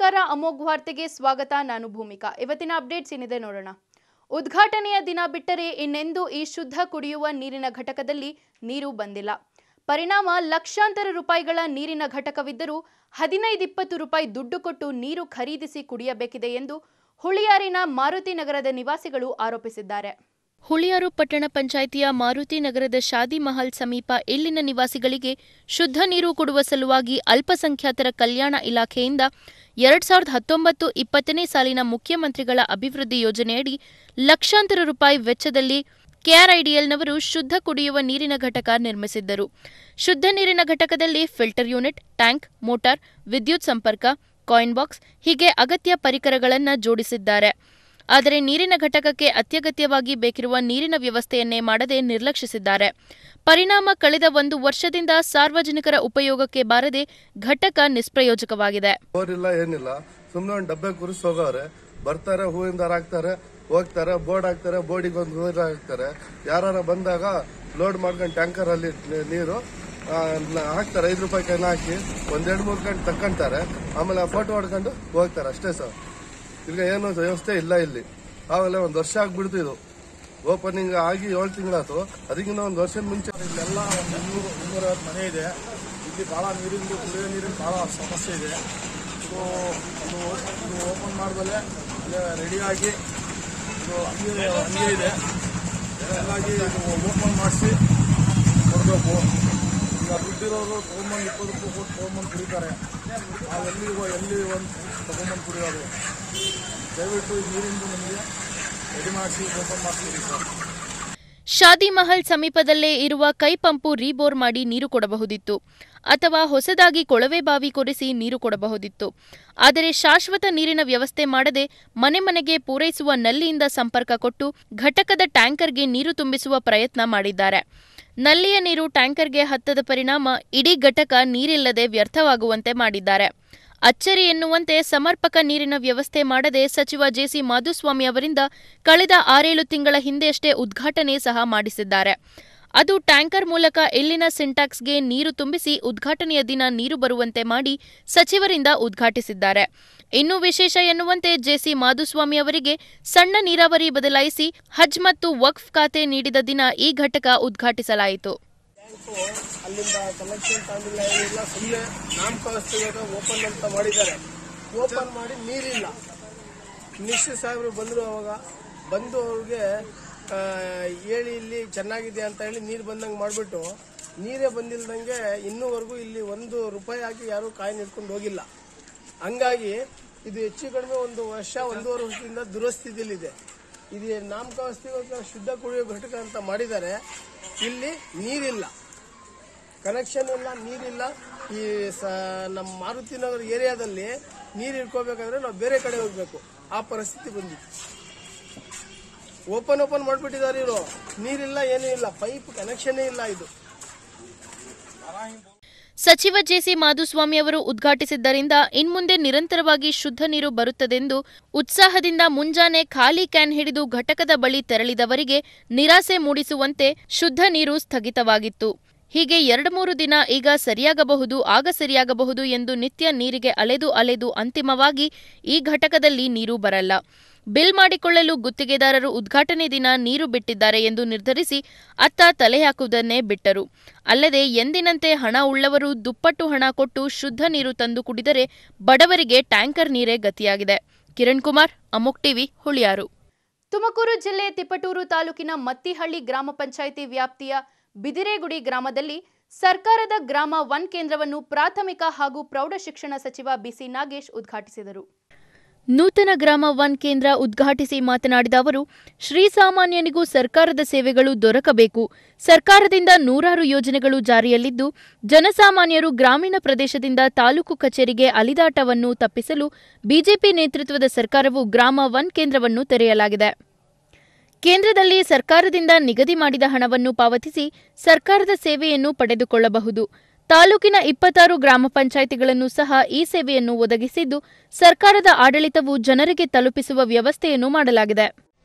ನಮಸ್ಕಾರ ಅಮೋಘ್ ವಾರ್ತೆಗೆ ಸ್ವಾಗತ ನಾನು ಭೂಮಿಕಾ ಇವತ್ತಿನ ಅಪ್ಡೇಟ್ಸ್ ಏನಿದೆ ನೋಡೋಣ ಉದ್ಘಾಟನೆಯ ದಿನ ಬಿಟ್ಟರೆ ಇನ್ನೆಂದೂ ಈ ಶುದ್ಧ ಕುಡಿಯುವ ನೀರಿನ ಘಟಕದಲ್ಲಿ ನೀರು ಬಂದಿಲ್ಲ ಪರಿಣಾಮ ಲಕ್ಷಾಂತರ ರೂಪಾಯಿಗಳ ನೀರಿನ ಘಟಕವಿದ್ದರೂ ಹದಿನೈದು ಇಪ್ಪತ್ತು ರೂಪಾಯಿ ದುಡ್ಡು ಕೊಟ್ಟು ನೀರು ಖರೀದಿಸಿ ಕುಡಿಯಬೇಕಿದೆ ಎಂದು ಹುಳಿಯಾರಿನ ಮಾರುತಿ ನಗರದ ನಿವಾಸಿಗಳು ಆರೋಪಿಸಿದ್ದಾರೆ ಹುಳಿಯಾರು ಪಟ್ಟಣ ಪಂಚಾಯಿತಿಯ ಮಾರುತಿ ನಗರದ ಶಾದಿ ಮಹಲ್ ಸಮೀಪ ಇಲ್ಲಿನ ನಿವಾಸಿಗಳಿಗೆ ಶುದ್ಧ ನೀರು ಕೊಡುವ ಸಲುವಾಗಿ ಅಲ್ಪಸಂಖ್ಯಾತರ ಕಲ್ಯಾಣ ಇಲಾಖೆಯಿಂದ ಎರಡ್ ಸಾವಿರದ ಹತ್ತೊಂಬತ್ತು ಇಪ್ಪತ್ತನೇ ಸಾಲಿನ ಮುಖ್ಯಮಂತ್ರಿಗಳ ಅಭಿವೃದ್ಧಿ ಯೋಜನೆಯಡಿ ಲಕ್ಷಾಂತರ ರೂಪಾಯಿ ವೆಚ್ಚದಲ್ಲಿ ಕೆಆರ್ಐಡಿಎಲ್ನವರು ಶುದ್ಧ ಕುಡಿಯುವ ನೀರಿನ ಘಟಕ ನಿರ್ಮಿಸಿದ್ದರು ಶುದ್ಧ ನೀರಿನ ಘಟಕದಲ್ಲಿ ಫಿಲ್ಟರ್ ಯೂನಿಟ್ ಟ್ಯಾಂಕ್ ಮೋಟಾರ್ ವಿದ್ಯುತ್ ಸಂಪರ್ಕ ಕಾಯಿನ್ ಬಾಕ್ಸ್ ಹೀಗೆ ಅಗತ್ಯ ಪರಿಕರಗಳನ್ನು ಜೋಡಿಸಿದ್ದಾರೆ ಆದರೆ ನೀರಿನ ಘಟಕಕ್ಕೆ ಅತ್ಯಗತ್ಯವಾಗಿ ಬೇಕಿರುವ ನೀರಿನ ವ್ಯವಸ್ಥೆಯನ್ನೇ ಮಾಡದೆ ನಿರ್ಲಕ್ಷಿಸಿದ್ದಾರೆ ಪರಿಣಾಮ ಕಳೆದ ಒಂದು ವರ್ಷದಿಂದ ಸಾರ್ವಜನಿಕರ ಉಪಯೋಗಕ್ಕೆ ಬಾರದೆ ಘಟಕ ನಿಷ್ಪ್ರಯೋಜಕವಾಗಿದೆ ಬೋರ್ ಇಲ್ಲ ಏನಿಲ್ಲ ಸುಮ್ಮನೆ ಒಂದು ಡಬ್ಬೆ ಕುರಿಸಿ ಹೋಗೋರೆ ಬರ್ತಾರೆ ಹೂವಿನ ದಾರ ಹಾಕ್ತಾರೆ ಹೋಗ್ತಾರೆ ಬೋರ್ಡ್ ಹಾಕ್ತಾರೆ ಬೋರ್ಡಿಗೆ ಒಂದು ಹೂವಿನ ಹಾಕ್ತಾರೆ ಯಾರು ಬಂದಾಗ ಲೋಡ್ ಮಾಡ್ಕೊಂಡು ಟ್ಯಾಂಕರ್ ಅಲ್ಲಿ ನೀ- ನೀರು ಆ, ನ- ಹಾಕ್ತಾರೆ ಐದು ರೂಪಾಯಿ ಕೈನ ಹಾಕಿ ಒಂದೆರಡು ಮೂರು ಗಂಟೆ ತಕ್ಕಂತಾರೆ ಆಮೇಲೆ ಫೋಟೋ ಹೊಡ್ಕೊಂಡು ಹೋಗ್ತಾರೆ ಅಷ್ಟೇ ಸರ್ ಈಗ ಏನು ವ್ಯವಸ್ಥೆ ಇಲ್ಲ ಇಲ್ಲಿ ಆಮೇಲೆ ಒಂದು ವರ್ಷ ಆಗ್ಬಿಡ್ತು ಇದು ಓಪನಿಂಗ್ ಆಗಿ ಏಳು ತಿಂಗಳಾಯ್ತು ಅದಕ್ಕಿಂತ ಒಂದು ವರ್ಷದ ಮುಂಚೆ ಇಲ್ಲೆಲ್ಲ ಒಂದು ಇನ್ನೂರು ಇನ್ನೂರೈವತ್ತು ಮನೆ ಇದೆ ಇಲ್ಲಿ ಭಾಳ ನೀರಿಂದು ಕುಡಿಯೋ ನೀರಿನ ಭಾಳ ಸಮಸ್ಯೆ ಇದೆ ಸೊ ಅದು ಇದು ಓಪನ್ ಮಾಡಿದಲ್ಲೇ ಅಲ್ಲೇ ರೆಡಿಯಾಗಿ ಇದು ಹಂಗೆ ಹಂಗೆ ಇದೆ ಹಾಗಾಗಿ ಇದು ಓಪನ್ ಮಾಡಿಸಿ ಕೊಡಬೇಕು ಈಗ ದುಡ್ಡಿರೋರು ತೊಗೊಂಬಂದು ಇಪ್ಪತ್ತು ರೂಪಾಯಿ ಕೊಟ್ಟು ತೊಗೊಂಬಂದು ಕುಡಿತಾರೆ ನಾವು ಎಲ್ಲಿ ಎಲ್ಲಿ ಒಂದು ತೊಗೊಂಬಂದು ಕುಡಿಯೋದು ದಯವಿಟ್ಟು ಈ ನೀರಿಂದು ನಮಗೆ ರೆಡಿ ಮಾಡಿಸಿ ಓಪನ್ ಮಾಡಿಸ್ತೀವಿ ಸರ್ ಶಾದಿ ಮಹಲ್ ಸಮೀಪದಲ್ಲೇ ಇರುವ ಕೈ ಪಂಪು ರೀಬೋರ್ ಮಾಡಿ ನೀರು ಕೊಡಬಹುದಿತ್ತು ಅಥವಾ ಹೊಸದಾಗಿ ಕೊಳವೆ ಬಾವಿ ಕೊರೆಸಿ ನೀರು ಕೊಡಬಹುದಿತ್ತು ಆದರೆ ಶಾಶ್ವತ ನೀರಿನ ವ್ಯವಸ್ಥೆ ಮಾಡದೆ ಮನೆ ಮನೆಗೆ ಪೂರೈಸುವ ನಲ್ಲಿಯಿಂದ ಸಂಪರ್ಕ ಕೊಟ್ಟು ಘಟಕದ ಟ್ಯಾಂಕರ್ಗೆ ನೀರು ತುಂಬಿಸುವ ಪ್ರಯತ್ನ ಮಾಡಿದ್ದಾರೆ ನಲ್ಲಿಯ ನೀರು ಟ್ಯಾಂಕರ್ಗೆ ಹತ್ತದ ಪರಿಣಾಮ ಇಡೀ ಘಟಕ ನೀರಿಲ್ಲದೆ ವ್ಯರ್ಥವಾಗುವಂತೆ ಮಾಡಿದ್ದಾರೆ ಅಚ್ಚರಿ ಎನ್ನುವಂತೆ ಸಮರ್ಪಕ ನೀರಿನ ವ್ಯವಸ್ಥೆ ಮಾಡದೆ ಸಚಿವ ಜೆಸಿ ಮಾಧುಸ್ವಾಮಿ ಅವರಿಂದ ಕಳೆದ ಆರೇಳು ತಿಂಗಳ ಹಿಂದೆಯಷ್ಟೇ ಉದ್ಘಾಟನೆ ಸಹ ಮಾಡಿಸಿದ್ದಾರೆ ಅದು ಟ್ಯಾಂಕರ್ ಮೂಲಕ ಇಲ್ಲಿನ ಸಿಂಟ್ಯಾಕ್ಸ್ಗೆ ನೀರು ತುಂಬಿಸಿ ಉದ್ಘಾಟನೆಯ ದಿನ ನೀರು ಬರುವಂತೆ ಮಾಡಿ ಸಚಿವರಿಂದ ಉದ್ಘಾಟಿಸಿದ್ದಾರೆ ಇನ್ನು ವಿಶೇಷ ಎನ್ನುವಂತೆ ಜೆಸಿ ಮಾಧುಸ್ವಾಮಿ ಅವರಿಗೆ ಸಣ್ಣ ನೀರಾವರಿ ಬದಲಾಯಿಸಿ ಹಜ್ ಮತ್ತು ವಕ್ಫ್ ಖಾತೆ ನೀಡಿದ ದಿನ ಈ ಘಟಕ ಉದ್ಘಾಟಿಸಲಾಯಿತು ಟ್ಯಾಂಕು ಅಲ್ಲಿಂದ ಕನೆಕ್ಷನ್ ತಗೊಂಡಿಲ್ಲ ಏನಿಲ್ಲ ಸುಮ್ಮನೆ ನಾಮಕಾವಸ್ಥೆಗೆ ಓಪನ್ ಅಂತ ಮಾಡಿದ್ದಾರೆ ಓಪನ್ ಮಾಡಿ ನೀರಿಲ್ಲ ಮಿನಿಸ್ಟರ್ ಸಾಹೇಬರು ಬಂದರು ಅವಾಗ ಬಂದು ಅವ್ರಿಗೆ ಆ, ಹೇಳಿ ಇಲ್ಲಿ ಚೆನ್ನಾಗಿದೆ ಅಂತ ಹೇಳಿ ನೀರು ಬಂದಂಗೆ ಮಾಡಿಬಿಟ್ಟು ನೀರೇ ಬಂದಿಲ್ದಂಗೆ ಇನ್ನೂವರೆಗೂ ಇಲ್ಲಿ ಒಂದು ರೂಪಾಯಿ ಹಾಕಿ ಯಾರೂ ಕಾಯಿ ನಿಡ್ಕೊಂಡು ಹೋಗಿಲ್ಲ ಹಂಗಾಗಿ ಇದು ಹೆಚ್ಚು ಕಡಿಮೆ ಒಂದು ವರ್ಷ ಒಂದೂವರೆ ವರ್ಷದಿಂದ ದುರಸ್ಥಿತಿಯಲ್ಲಿದೆ ಇದು ನಾಮಕಾವಸ್ಥೆಗೋಸ್ಕರ ಶುದ್ಧ ಕುಡಿಯೋ ಘಟಕ ಅಂತ ಮಾಡಿದ್ದಾರೆ ಇಲ್ಲಿ ನೀರಿಲ್ಲ ಕನೆಕ್ಷನ್ ಇಲ್ಲ ನೀರಿಲ್ಲ ಈ ಸ ನಮ್ಮ ಮಾರುತಿನಗರ ಏರಿಯಾದಲ್ಲಿ ನೀರು ಇಟ್ಕೋಬೇಕಾದ್ರೆ ನಾವು ಬೇರೆ ಕಡೆ ಹೋಗ್ಬೇಕು ಆ ಪರಿಸ್ಥಿತಿ ಬಂದಿತ್ತು ಓಪನ್ ಓಪನ್ ಮಾಡಿಬಿಟ್ಟಿದ್ದಾರೆ ಇವರು ನೀರಿಲ್ಲ ಏನೂ ಇಲ್ಲ ಪೈಪ್ ಕನೆಕ್ಷನ್ನೇ ಇಲ್ಲ ಇದು ಸಚಿವ ಜೆಸಿ ಮಾಧುಸ್ವಾಮಿ ಅವರು ಉದ್ಘಾಟಿಸಿದ್ದರಿಂದ ಇನ್ಮುಂದೆ ನಿರಂತರವಾಗಿ ಶುದ್ಧ ನೀರು ಬರುತ್ತದೆಂದು ಉತ್ಸಾಹದಿಂದ ಮುಂಜಾನೆ ಖಾಲಿ ಕ್ಯಾನ್ ಹಿಡಿದು ಘಟಕದ ಬಳಿ ತೆರಳಿದವರಿಗೆ ನಿರಾಸೆ ಮೂಡಿಸುವಂತೆ ಶುದ್ಧ ನೀರು ಸ್ಥಗಿತವಾಗಿತ್ತು ಹೀಗೆ ಎರಡು ಮೂರು ದಿನ ಈಗ ಸರಿಯಾಗಬಹುದು ಆಗ ಸರಿಯಾಗಬಹುದು ಎಂದು ನಿತ್ಯ ನೀರಿಗೆ ಅಲೆದು ಅಲೆದು ಅಂತಿಮವಾಗಿ ಈ ಘಟಕದಲ್ಲಿ ನೀರು ಬರಲ್ಲ ಬಿಲ್ ಮಾಡಿಕೊಳ್ಳಲು ಗುತ್ತಿಗೆದಾರರು ಉದ್ಘಾಟನೆ ದಿನ ನೀರು ಬಿಟ್ಟಿದ್ದಾರೆ ಎಂದು ನಿರ್ಧರಿಸಿ ಅತ್ತ ತಲೆ ಹಾಕುವುದನ್ನೇ ಬಿಟ್ಟರು ಅಲ್ಲದೆ ಎಂದಿನಂತೆ ಹಣ ಉಳ್ಳವರು ದುಪ್ಪಟ್ಟು ಹಣ ಕೊಟ್ಟು ಶುದ್ಧ ನೀರು ತಂದು ಕುಡಿದರೆ ಬಡವರಿಗೆ ಟ್ಯಾಂಕರ್ ನೀರೇ ಗತಿಯಾಗಿದೆ ಕಿರಣ್ ಕುಮಾರ್ ಅಮೋಕ್ ಟಿವಿ ಹುಳಿಯಾರು ತುಮಕೂರು ಜಿಲ್ಲೆ ತಿಪಟೂರು ತಾಲೂಕಿನ ಮತ್ತಿಹಳ್ಳಿ ಗ್ರಾಮ ಪಂಚಾಯಿತಿ ವ್ಯಾಪ್ತಿಯ ಬಿದಿರೇಗುಡಿ ಗ್ರಾಮದಲ್ಲಿ ಸರ್ಕಾರದ ಗ್ರಾಮ ಒನ್ ಕೇಂದ್ರವನ್ನು ಪ್ರಾಥಮಿಕ ಹಾಗೂ ಪ್ರೌಢಶಿಕ್ಷಣ ಸಚಿವ ಬಿಸಿ ನಾಗೇಶ್ ಉದ್ಘಾಟಿಸಿದರು ನೂತನ ಗ್ರಾಮ ಒನ್ ಕೇಂದ್ರ ಉದ್ಘಾಟಿಸಿ ಮಾತನಾಡಿದ ಅವರು ಶ್ರೀಸಾಮಾನ್ಯನಿಗೂ ಸರ್ಕಾರದ ಸೇವೆಗಳು ದೊರಕಬೇಕು ಸರ್ಕಾರದಿಂದ ನೂರಾರು ಯೋಜನೆಗಳು ಜಾರಿಯಲ್ಲಿದ್ದು ಜನಸಾಮಾನ್ಯರು ಗ್ರಾಮೀಣ ಪ್ರದೇಶದಿಂದ ತಾಲೂಕು ಕಚೇರಿಗೆ ಅಲಿದಾಟವನ್ನು ತಪ್ಪಿಸಲು ಬಿಜೆಪಿ ನೇತೃತ್ವದ ಸರ್ಕಾರವು ಗ್ರಾಮ ಒನ್ ಕೇಂದ್ರವನ್ನು ತೆರೆಯಲಾಗಿದೆ ಕೇಂದ್ರದಲ್ಲಿ ಸರ್ಕಾರದಿಂದ ನಿಗದಿ ಮಾಡಿದ ಹಣವನ್ನು ಪಾವತಿಸಿ ಸರ್ಕಾರದ ಸೇವೆಯನ್ನು ಪಡೆದುಕೊಳ್ಳಬಹುದು ತಾಲೂಕಿನ ಇಪ್ಪತ್ತಾರು ಗ್ರಾಮ ಪಂಚಾಯಿತಿಗಳನ್ನು ಸಹ ಈ ಸೇವೆಯನ್ನು ಒದಗಿಸಿದ್ದು ಸರ್ಕಾರದ ಆಡಳಿತವು ಜನರಿಗೆ ತಲುಪಿಸುವ ವ್ಯವಸ್ಥೆಯನ್ನು ಮಾಡಲಾಗಿದೆ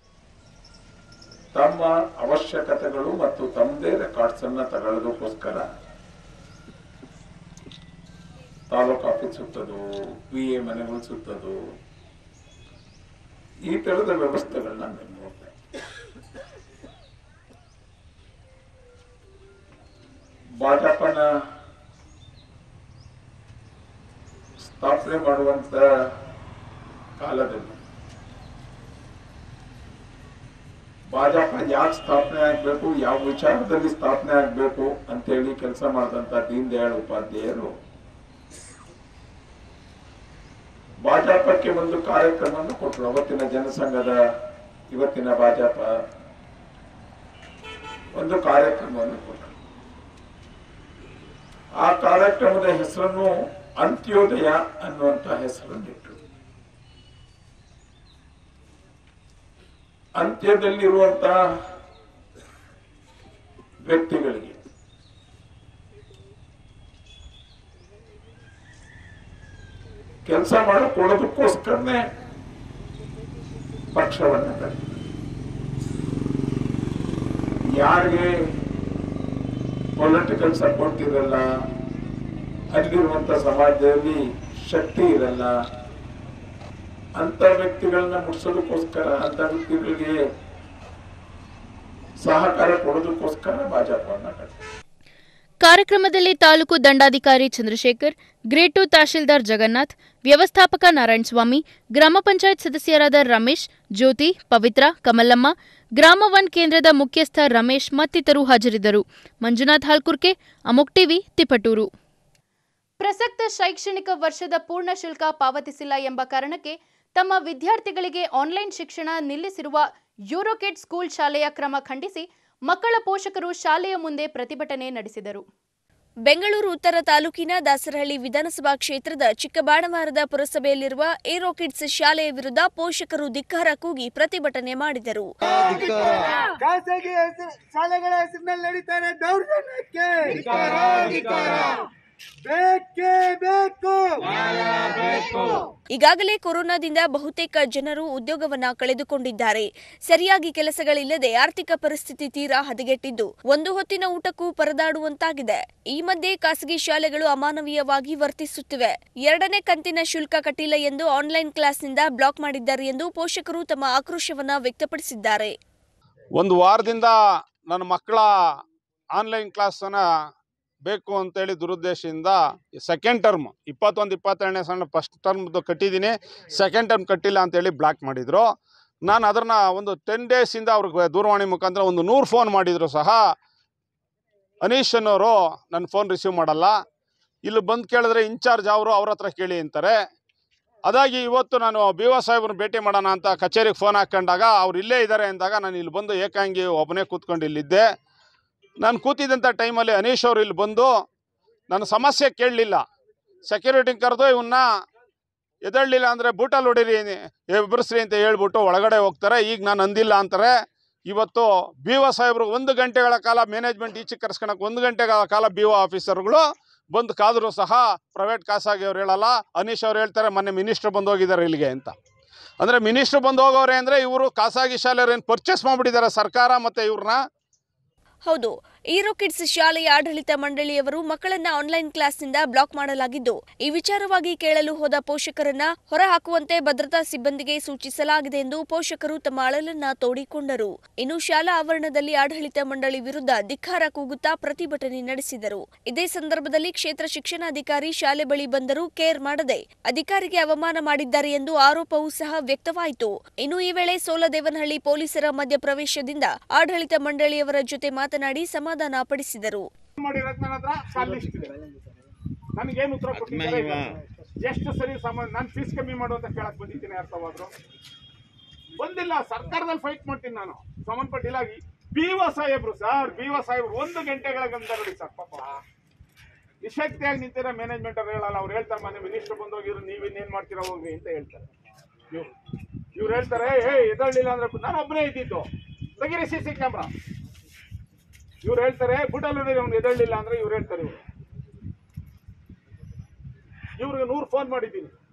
ತಮ್ಮ ಅವಶ್ಯಕತೆಗಳು ಮತ್ತು ತಮ್ಮದೇ ರೆಕಾರ್ಡ್ಸ್ ಅನ್ನ ತಗೊಳ್ಳೋದಕ್ಕೋಸ್ಕರ ತಾಲೂಕು ಆಫೀಸ್ ಸುತ್ತೋದು ವಿ ಎ ಮನೆಗಳು ಸುತ್ತೋದು ಈ ತರದ ವ್ಯವಸ್ಥೆಗಳನ್ನ ನಾನು ನೋಡ್ದೆ ಭಾಜಪನ ಸ್ಥಾಪನೆ ಮಾಡುವಂತ ಕಾಲದಲ್ಲಿ ಭಾಜಪ ಯಾಕೆ ಸ್ಥಾಪನೆ ಆಗ್ಬೇಕು ಯಾವ ವಿಚಾರದಲ್ಲಿ ಸ್ಥಾಪನೆ ಆಗ್ಬೇಕು ಅಂತೇಳಿ ಕೆಲಸ ಮಾಡಿದಂತ ದೀನ್ ದಯಾಳ್ ಉಪಾಧ್ಯಾಯರು ಭಾಜಪಕ್ಕೆ ಒಂದು ಕಾರ್ಯಕ್ರಮವನ್ನು ಕೊಟ್ಟರು ಅವತ್ತಿನ ಜನಸಂಘದ ಇವತ್ತಿನ ಭಾಜಪ ಒಂದು ಕಾರ್ಯಕ್ರಮವನ್ನು ಕೊಟ್ಟರು ಆ ಕಾರ್ಯಕ್ರಮದ ಹೆಸರನ್ನು ಅಂತ್ಯೋದಯ ಅನ್ನುವಂತ ಹೆಸರನ್ನಿಟ್ಟರು ಅಂತ್ಯದಲ್ಲಿರುವಂತಹ ವ್ಯಕ್ತಿಗಳಿಗೆ ಕೆಲಸ ಮಾಡಿಕೊಡೋದಕ್ಕೋಸ್ಕರನೇ ಪಕ್ಷವನ್ನ ಕಟ್ಟಿದ್ರು ಯಾರಿಗೆ ಪೊಲಿಟಿಕಲ್ ಸಪೋರ್ಟ್ ಇರಲ್ಲ ಅಲ್ಲಿರುವಂತ ಸಮಾಜದಲ್ಲಿ ಶಕ್ತಿ ಇರಲ್ಲ ಅಂತ ವ್ಯಕ್ತಿಗಳನ್ನ ಮುಟ್ಸೋದಕ್ಕೋಸ್ಕರ ಅಂತ ವ್ಯಕ್ತಿಗಳಿಗೆ ಸಹಕಾರ ಕೊಡೋದಕ್ಕೋಸ್ಕರ ಭಾಜಪವನ್ನ ಕಟ್ಟಿದ್ರು ಕಾರ್ಯಕ್ರಮದಲ್ಲಿ ತಾಲೂಕು ದಂಡಾಧಿಕಾರಿ ಚಂದ್ರಶೇಖರ್ ಗ್ರೇಡ್ ಟು ತಹಶೀಲ್ದಾರ್ ಜಗನ್ನಾಥ್ ವ್ಯವಸ್ಥಾಪಕ ನಾರಾಯಣಸ್ವಾಮಿ ಗ್ರಾಮ ಪಂಚಾಯತ್ ಸದಸ್ಯರಾದ ರಮೇಶ್ ಜ್ಯೋತಿ ಪವಿತ್ರ ಕಮಲಮ್ಮ ಗ್ರಾಮ ಒನ್ ಕೇಂದ್ರದ ಮುಖ್ಯಸ್ಥ ರಮೇಶ್ ಮತ್ತಿತರರು ಹಾಜರಿದ್ದರು ಮಂಜುನಾಥ್ ಹಾಲ್ಕುರ್ಕೆ ಅಮೋಕ್ ಟಿವಿ ತಿಪಟೂರು ಪ್ರಸಕ್ತ ಶೈಕ್ಷಣಿಕ ವರ್ಷದ ಪೂರ್ಣ ಶುಲ್ಕ ಪಾವತಿಸಿಲ್ಲ ಎಂಬ ಕಾರಣಕ್ಕೆ ತಮ್ಮ ವಿದ್ಯಾರ್ಥಿಗಳಿಗೆ ಆನ್ಲೈನ್ ಶಿಕ್ಷಣ ನಿಲ್ಲಿಸಿರುವ ಯೂರೋಕಿಡ್ ಸ್ಕೂಲ್ ಶಾಲೆಯ ಕ್ರಮ ಖಂಡಿಸಿ ಮಕ್ಕಳ ಪೋಷಕರು ಶಾಲೆಯ ಮುಂದೆ ಪ್ರತಿಭಟನೆ ನಡೆಸಿದರು ಬೆಂಗಳೂರು ಉತ್ತರ ತಾಲೂಕಿನ ದಾಸರಹಳ್ಳಿ ವಿಧಾನಸಭಾ ಕ್ಷೇತ್ರದ ಚಿಕ್ಕಬಾಣವಾರದ ಪುರಸಭೆಯಲ್ಲಿರುವ ಏರೋ ಕಿಡ್ಸ್ ಶಾಲೆಯ ವಿರುದ್ಧ ಪೋಷಕರು ಧಿಕ್ಕಾರ ಕೂಗಿ ಪ್ರತಿಭಟನೆ ಮಾಡಿದರು ಖಾಸಗಿ ಹೆಸರು ಶಾಲೆಗಳ ಹೆಸರಿನಲ್ಲಿ ನಡೀತಾರೆ ದೌರ್ಜನ್ಯಕ್ಕೆ ಬೇಕೇ ಬೇಕು ಈಗಾಗಲೇ ಕೊರೋನಾದಿಂದ ಬಹುತೇಕ ಜನರು ಉದ್ಯೋಗವನ್ನ ಕಳೆದುಕೊಂಡಿದ್ದಾರೆ ಸರಿಯಾಗಿ ಕೆಲಸಗಳಿಲ್ಲದೆ ಆರ್ಥಿಕ ಪರಿಸ್ಥಿತಿ ತೀರಾ ಹದಗೆಟ್ಟಿದ್ದು ಒಂದು ಹೊತ್ತಿನ ಊಟಕ್ಕೂ ಪರದಾಡುವಂತಾಗಿದೆ ಈ ಮಧ್ಯೆ ಖಾಸಗಿ ಶಾಲೆಗಳು ಅಮಾನವೀಯವಾಗಿ ವರ್ತಿಸುತ್ತಿವೆ ಎರಡನೇ ಕಂತಿನ ಶುಲ್ಕ ಕಟ್ಟಿಲ್ಲ ಎಂದು ಆನ್ಲೈನ್ ಕ್ಲಾಸ್ನಿಂದ ಬ್ಲಾಕ್ ಮಾಡಿದ್ದಾರೆ ಎಂದು ಪೋಷಕರು ತಮ್ಮ ಆಕ್ರೋಶವನ್ನ ವ್ಯಕ್ತಪಡಿಸಿದ್ದಾರೆ ಒಂದು ವಾರದಿಂದ ನನ್ನ ಮಕ್ಕಳ ಆನ್ಲೈನ್ ಕ್ಲಾಸನ್ನು ಬೇಕು ಅಂತೇಳಿ ದುರುದ್ದೇಶದಿಂದ ಸೆಕೆಂಡ್ ಟರ್ಮ್ ಇಪ್ಪತ್ತೊಂದು ಇಪ್ಪತ್ತೆರಡನೇ ಸಣ್ಣ ಫಸ್ಟ್ ಟರ್ಮ್ದು ಕಟ್ಟಿದ್ದೀನಿ ಸೆಕೆಂಡ್ ಟರ್ಮ್ ಕಟ್ಟಿಲ್ಲ ಅಂತೇಳಿ ಬ್ಲಾಕ್ ಮಾಡಿದರು ನಾನು ಅದನ್ನು ಒಂದು ಟೆನ್ ಡೇಸಿಂದ ಅವ್ರಿಗೆ ದೂರವಾಣಿ ಮುಖಾಂತರ ಒಂದು ನೂರು ಫೋನ್ ಮಾಡಿದ್ರು ಸಹ ಅನೀಶ್ ಅನ್ನೋರು ನನ್ನ ಫೋನ್ ರಿಸೀವ್ ಮಾಡಲ್ಲ ಇಲ್ಲಿ ಬಂದು ಕೇಳಿದ್ರೆ ಇನ್ಚಾರ್ಜ್ ಅವರು ಅವ್ರ ಹತ್ರ ಕೇಳಿ ಅಂತಾರೆ ಅದಾಗಿ ಇವತ್ತು ನಾನು ಬಿ ಒ ಸಾಹೇಬ್ರನ್ನ ಭೇಟಿ ಮಾಡೋಣ ಅಂತ ಕಚೇರಿಗೆ ಫೋನ್ ಹಾಕ್ಕೊಂಡಾಗ ಅವ್ರು ಇಲ್ಲೇ ಇದ್ದಾರೆ ಅಂದಾಗ ನಾನು ಇಲ್ಲಿ ಬಂದು ಏಕಾಂಗಿ ಒಬ್ಬನೇ ಕೂತ್ಕೊಂಡು ಇಲ್ಲಿದ್ದೆ ನಾನು ಕೂತಿದ್ದಂಥ ಟೈಮಲ್ಲಿ ಅನೀಶ್ ಅವರು ಇಲ್ಲಿ ಬಂದು ನನ್ನ ಸಮಸ್ಯೆ ಕೇಳಲಿಲ್ಲ ಸೆಕ್ಯೂರಿಟಿ ಕರೆದು ಇವನ್ನ ಎದಳಲಿಲ್ಲ ಅಂದರೆ ಬೂಟಲ್ಲಿ ಹೊಡೀರಿ ಎಬ್ಬರಿಸ್ರಿ ಅಂತ ಹೇಳ್ಬಿಟ್ಟು ಒಳಗಡೆ ಹೋಗ್ತಾರೆ ಈಗ ನಾನು ಅಂದಿಲ್ಲ ಅಂತಾರೆ ಇವತ್ತು ಬಿ ಒ ಸಾಹೇಬ್ರು ಒಂದು ಗಂಟೆಗಳ ಕಾಲ ಮ್ಯಾನೇಜ್ಮೆಂಟ್ ಈಚೆ ಕರ್ಸ್ಕೊಳಕ್ಕೆ ಒಂದು ಗಂಟೆಗಳ ಕಾಲ ಬಿ ಒ ಆಫೀಸರ್ಗಳು ಬಂದು ಕಾದರೂ ಸಹ ಪ್ರೈವೇಟ್ ಖಾಸಗಿ ಅವ್ರು ಹೇಳಲ್ಲ ಅನೀಶ್ ಅವ್ರು ಹೇಳ್ತಾರೆ ಮೊನ್ನೆ ಮಿನಿಸ್ಟ್ರ್ ಬಂದು ಹೋಗಿದ್ದಾರೆ ಇಲ್ಲಿಗೆ ಅಂತ ಅಂದರೆ ಮಿನಿಸ್ಟ್ರ್ ಬಂದು ಹೋಗೋರೆ ಅಂದರೆ ಇವರು ಖಾಸಗಿ ಶಾಲೆಯವ್ರು ಏನು ಪರ್ಚೇಸ್ ಮಾಡಿಬಿಟ್ಟಿದ್ದಾರೆ ಸರ್ಕಾರ ಮತ್ತು ಇವ್ರನ್ನ ಹೌದು ಈರೋ ಕಿಡ್ಸ್ ಶಾಲೆಯ ಆಡಳಿತ ಮಂಡಳಿಯವರು ಮಕ್ಕಳನ್ನ ಆನ್ಲೈನ್ ಕ್ಲಾಸ್ನಿಂದ ಬ್ಲಾಕ್ ಮಾಡಲಾಗಿದ್ದು ಈ ವಿಚಾರವಾಗಿ ಕೇಳಲು ಹೋದ ಪೋಷಕರನ್ನ ಹೊರಹಾಕುವಂತೆ ಭದ್ರತಾ ಸಿಬ್ಬಂದಿಗೆ ಸೂಚಿಸಲಾಗಿದೆ ಎಂದು ಪೋಷಕರು ತಮ್ಮ ಅಳಲನ್ನ ತೋಡಿಕೊಂಡರು ಇನ್ನು ಶಾಲಾ ಆವರಣದಲ್ಲಿ ಆಡಳಿತ ಮಂಡಳಿ ವಿರುದ್ಧ ಧಿಕ್ಕಾರ ಕೂಗುತ್ತಾ ಪ್ರತಿಭಟನೆ ನಡೆಸಿದರು ಇದೇ ಸಂದರ್ಭದಲ್ಲಿ ಕ್ಷೇತ್ರ ಶಿಕ್ಷಣಾಧಿಕಾರಿ ಶಾಲೆ ಬಳಿ ಬಂದರೂ ಕೇರ್ ಮಾಡದೆ ಅಧಿಕಾರಿಗೆ ಅವಮಾನ ಮಾಡಿದ್ದಾರೆ ಎಂದು ಆರೋಪವೂ ಸಹ ವ್ಯಕ್ತವಾಯಿತು ಇನ್ನು ಈ ವೇಳೆ ಸೋಲದೇವನಹಳ್ಳಿ ಪೊಲೀಸರ ಮಧ್ಯಪ್ರವೇಶದಿಂದ ಆಡಳಿತ ಮಂಡಳಿಯವರ ಜೊತೆ ಮಾತನಾಡಿ ಸಮಾಧಾನ ಪಡಿಸಿದರು ಮಾಡಿರೋದು ನನ್ನ ಹತ್ರ ಕಾಲ್ ಲಿಸ್ಟ್ ಇದೆ ನನಗೇನು ಉತ್ತರ ಕೊಟ್ಟಿದ್ದಾರೆ ಇಲ್ಲ. ಎಷ್ಟು ಸರಿ ಸಮ ನಾನು ಫೀಸ್ ಕಮ್ಮಿ ಮಾಡು ಅಂತ ಕೇಳಕ್ ಬಂದಿದ್ದೀನಿ ಅರ್ಥವಾದ್ರು ಬಂದಿಲ್ಲ ಸರ್ಕಾರದಲ್ಲಿ ಫೈಟ್ ಮಾಡ್ತೀನಿ ನಾನು ಸಂಬಂಧಪಟ್ಟಿಲ್ಲ ಬಿ ಒ ಸಾಹೇಬ್ರು ಸರ್ ಬಿ ಒ ಸಾಹೇಬ್ರು ಒಂದು ಗಂಟೆಗಳ ಗಂಟ ನೋಡಿ ಸರ್ ಪಾಪ ನಿಶಕ್ತಿಯಾಗಿ ನಿಂತಿರೋ ಮ್ಯಾನೇಜ್ಮೆಂಟ್ ಅವ್ರು ಹೇಳಲ್ಲ ಅವ್ರು ಹೇಳ್ತಾರೆ ಮನೆ ಮಿನಿಸ್ಟರ್ ಬಂದು ಹೋಗಿದ್ರು ನೀವಿನ್ನೇನ್ ಮಾಡ್ತೀರಾ ಹೋಗ್ರಿ ಅಂತ ಹೇಳ್ತಾರೆ ಇವ್ರು ಇವ್ರು ಹೇಳ್ತಾರೆ ಏ ಎದಳ್ಳಿಲ್ಲ ಅಂದ್ರೆ ನಾನು ಒಬ್ಬನೇ ಇದ್ದಿದ್ದು ತೆಗೀರಿ ಸಿ ಸಿ ಕ್ಯಾಮ್ರಾ ಇವ್ರು ಹೇಳ್ತಾರೆ ಬುಡಲ್ಲಿ ಅವ್ನು ಎದಳ್ಳಿಲ್ಲ ಅಂದ್ರೆ ಇವ್ರು ಹೇಳ್ತಾರೆ ಇವ್ರು ಇವ್ರಿಗೆ ನೂರು ಫೋನ್ ಮಾಡಿದ್ದೀನಿ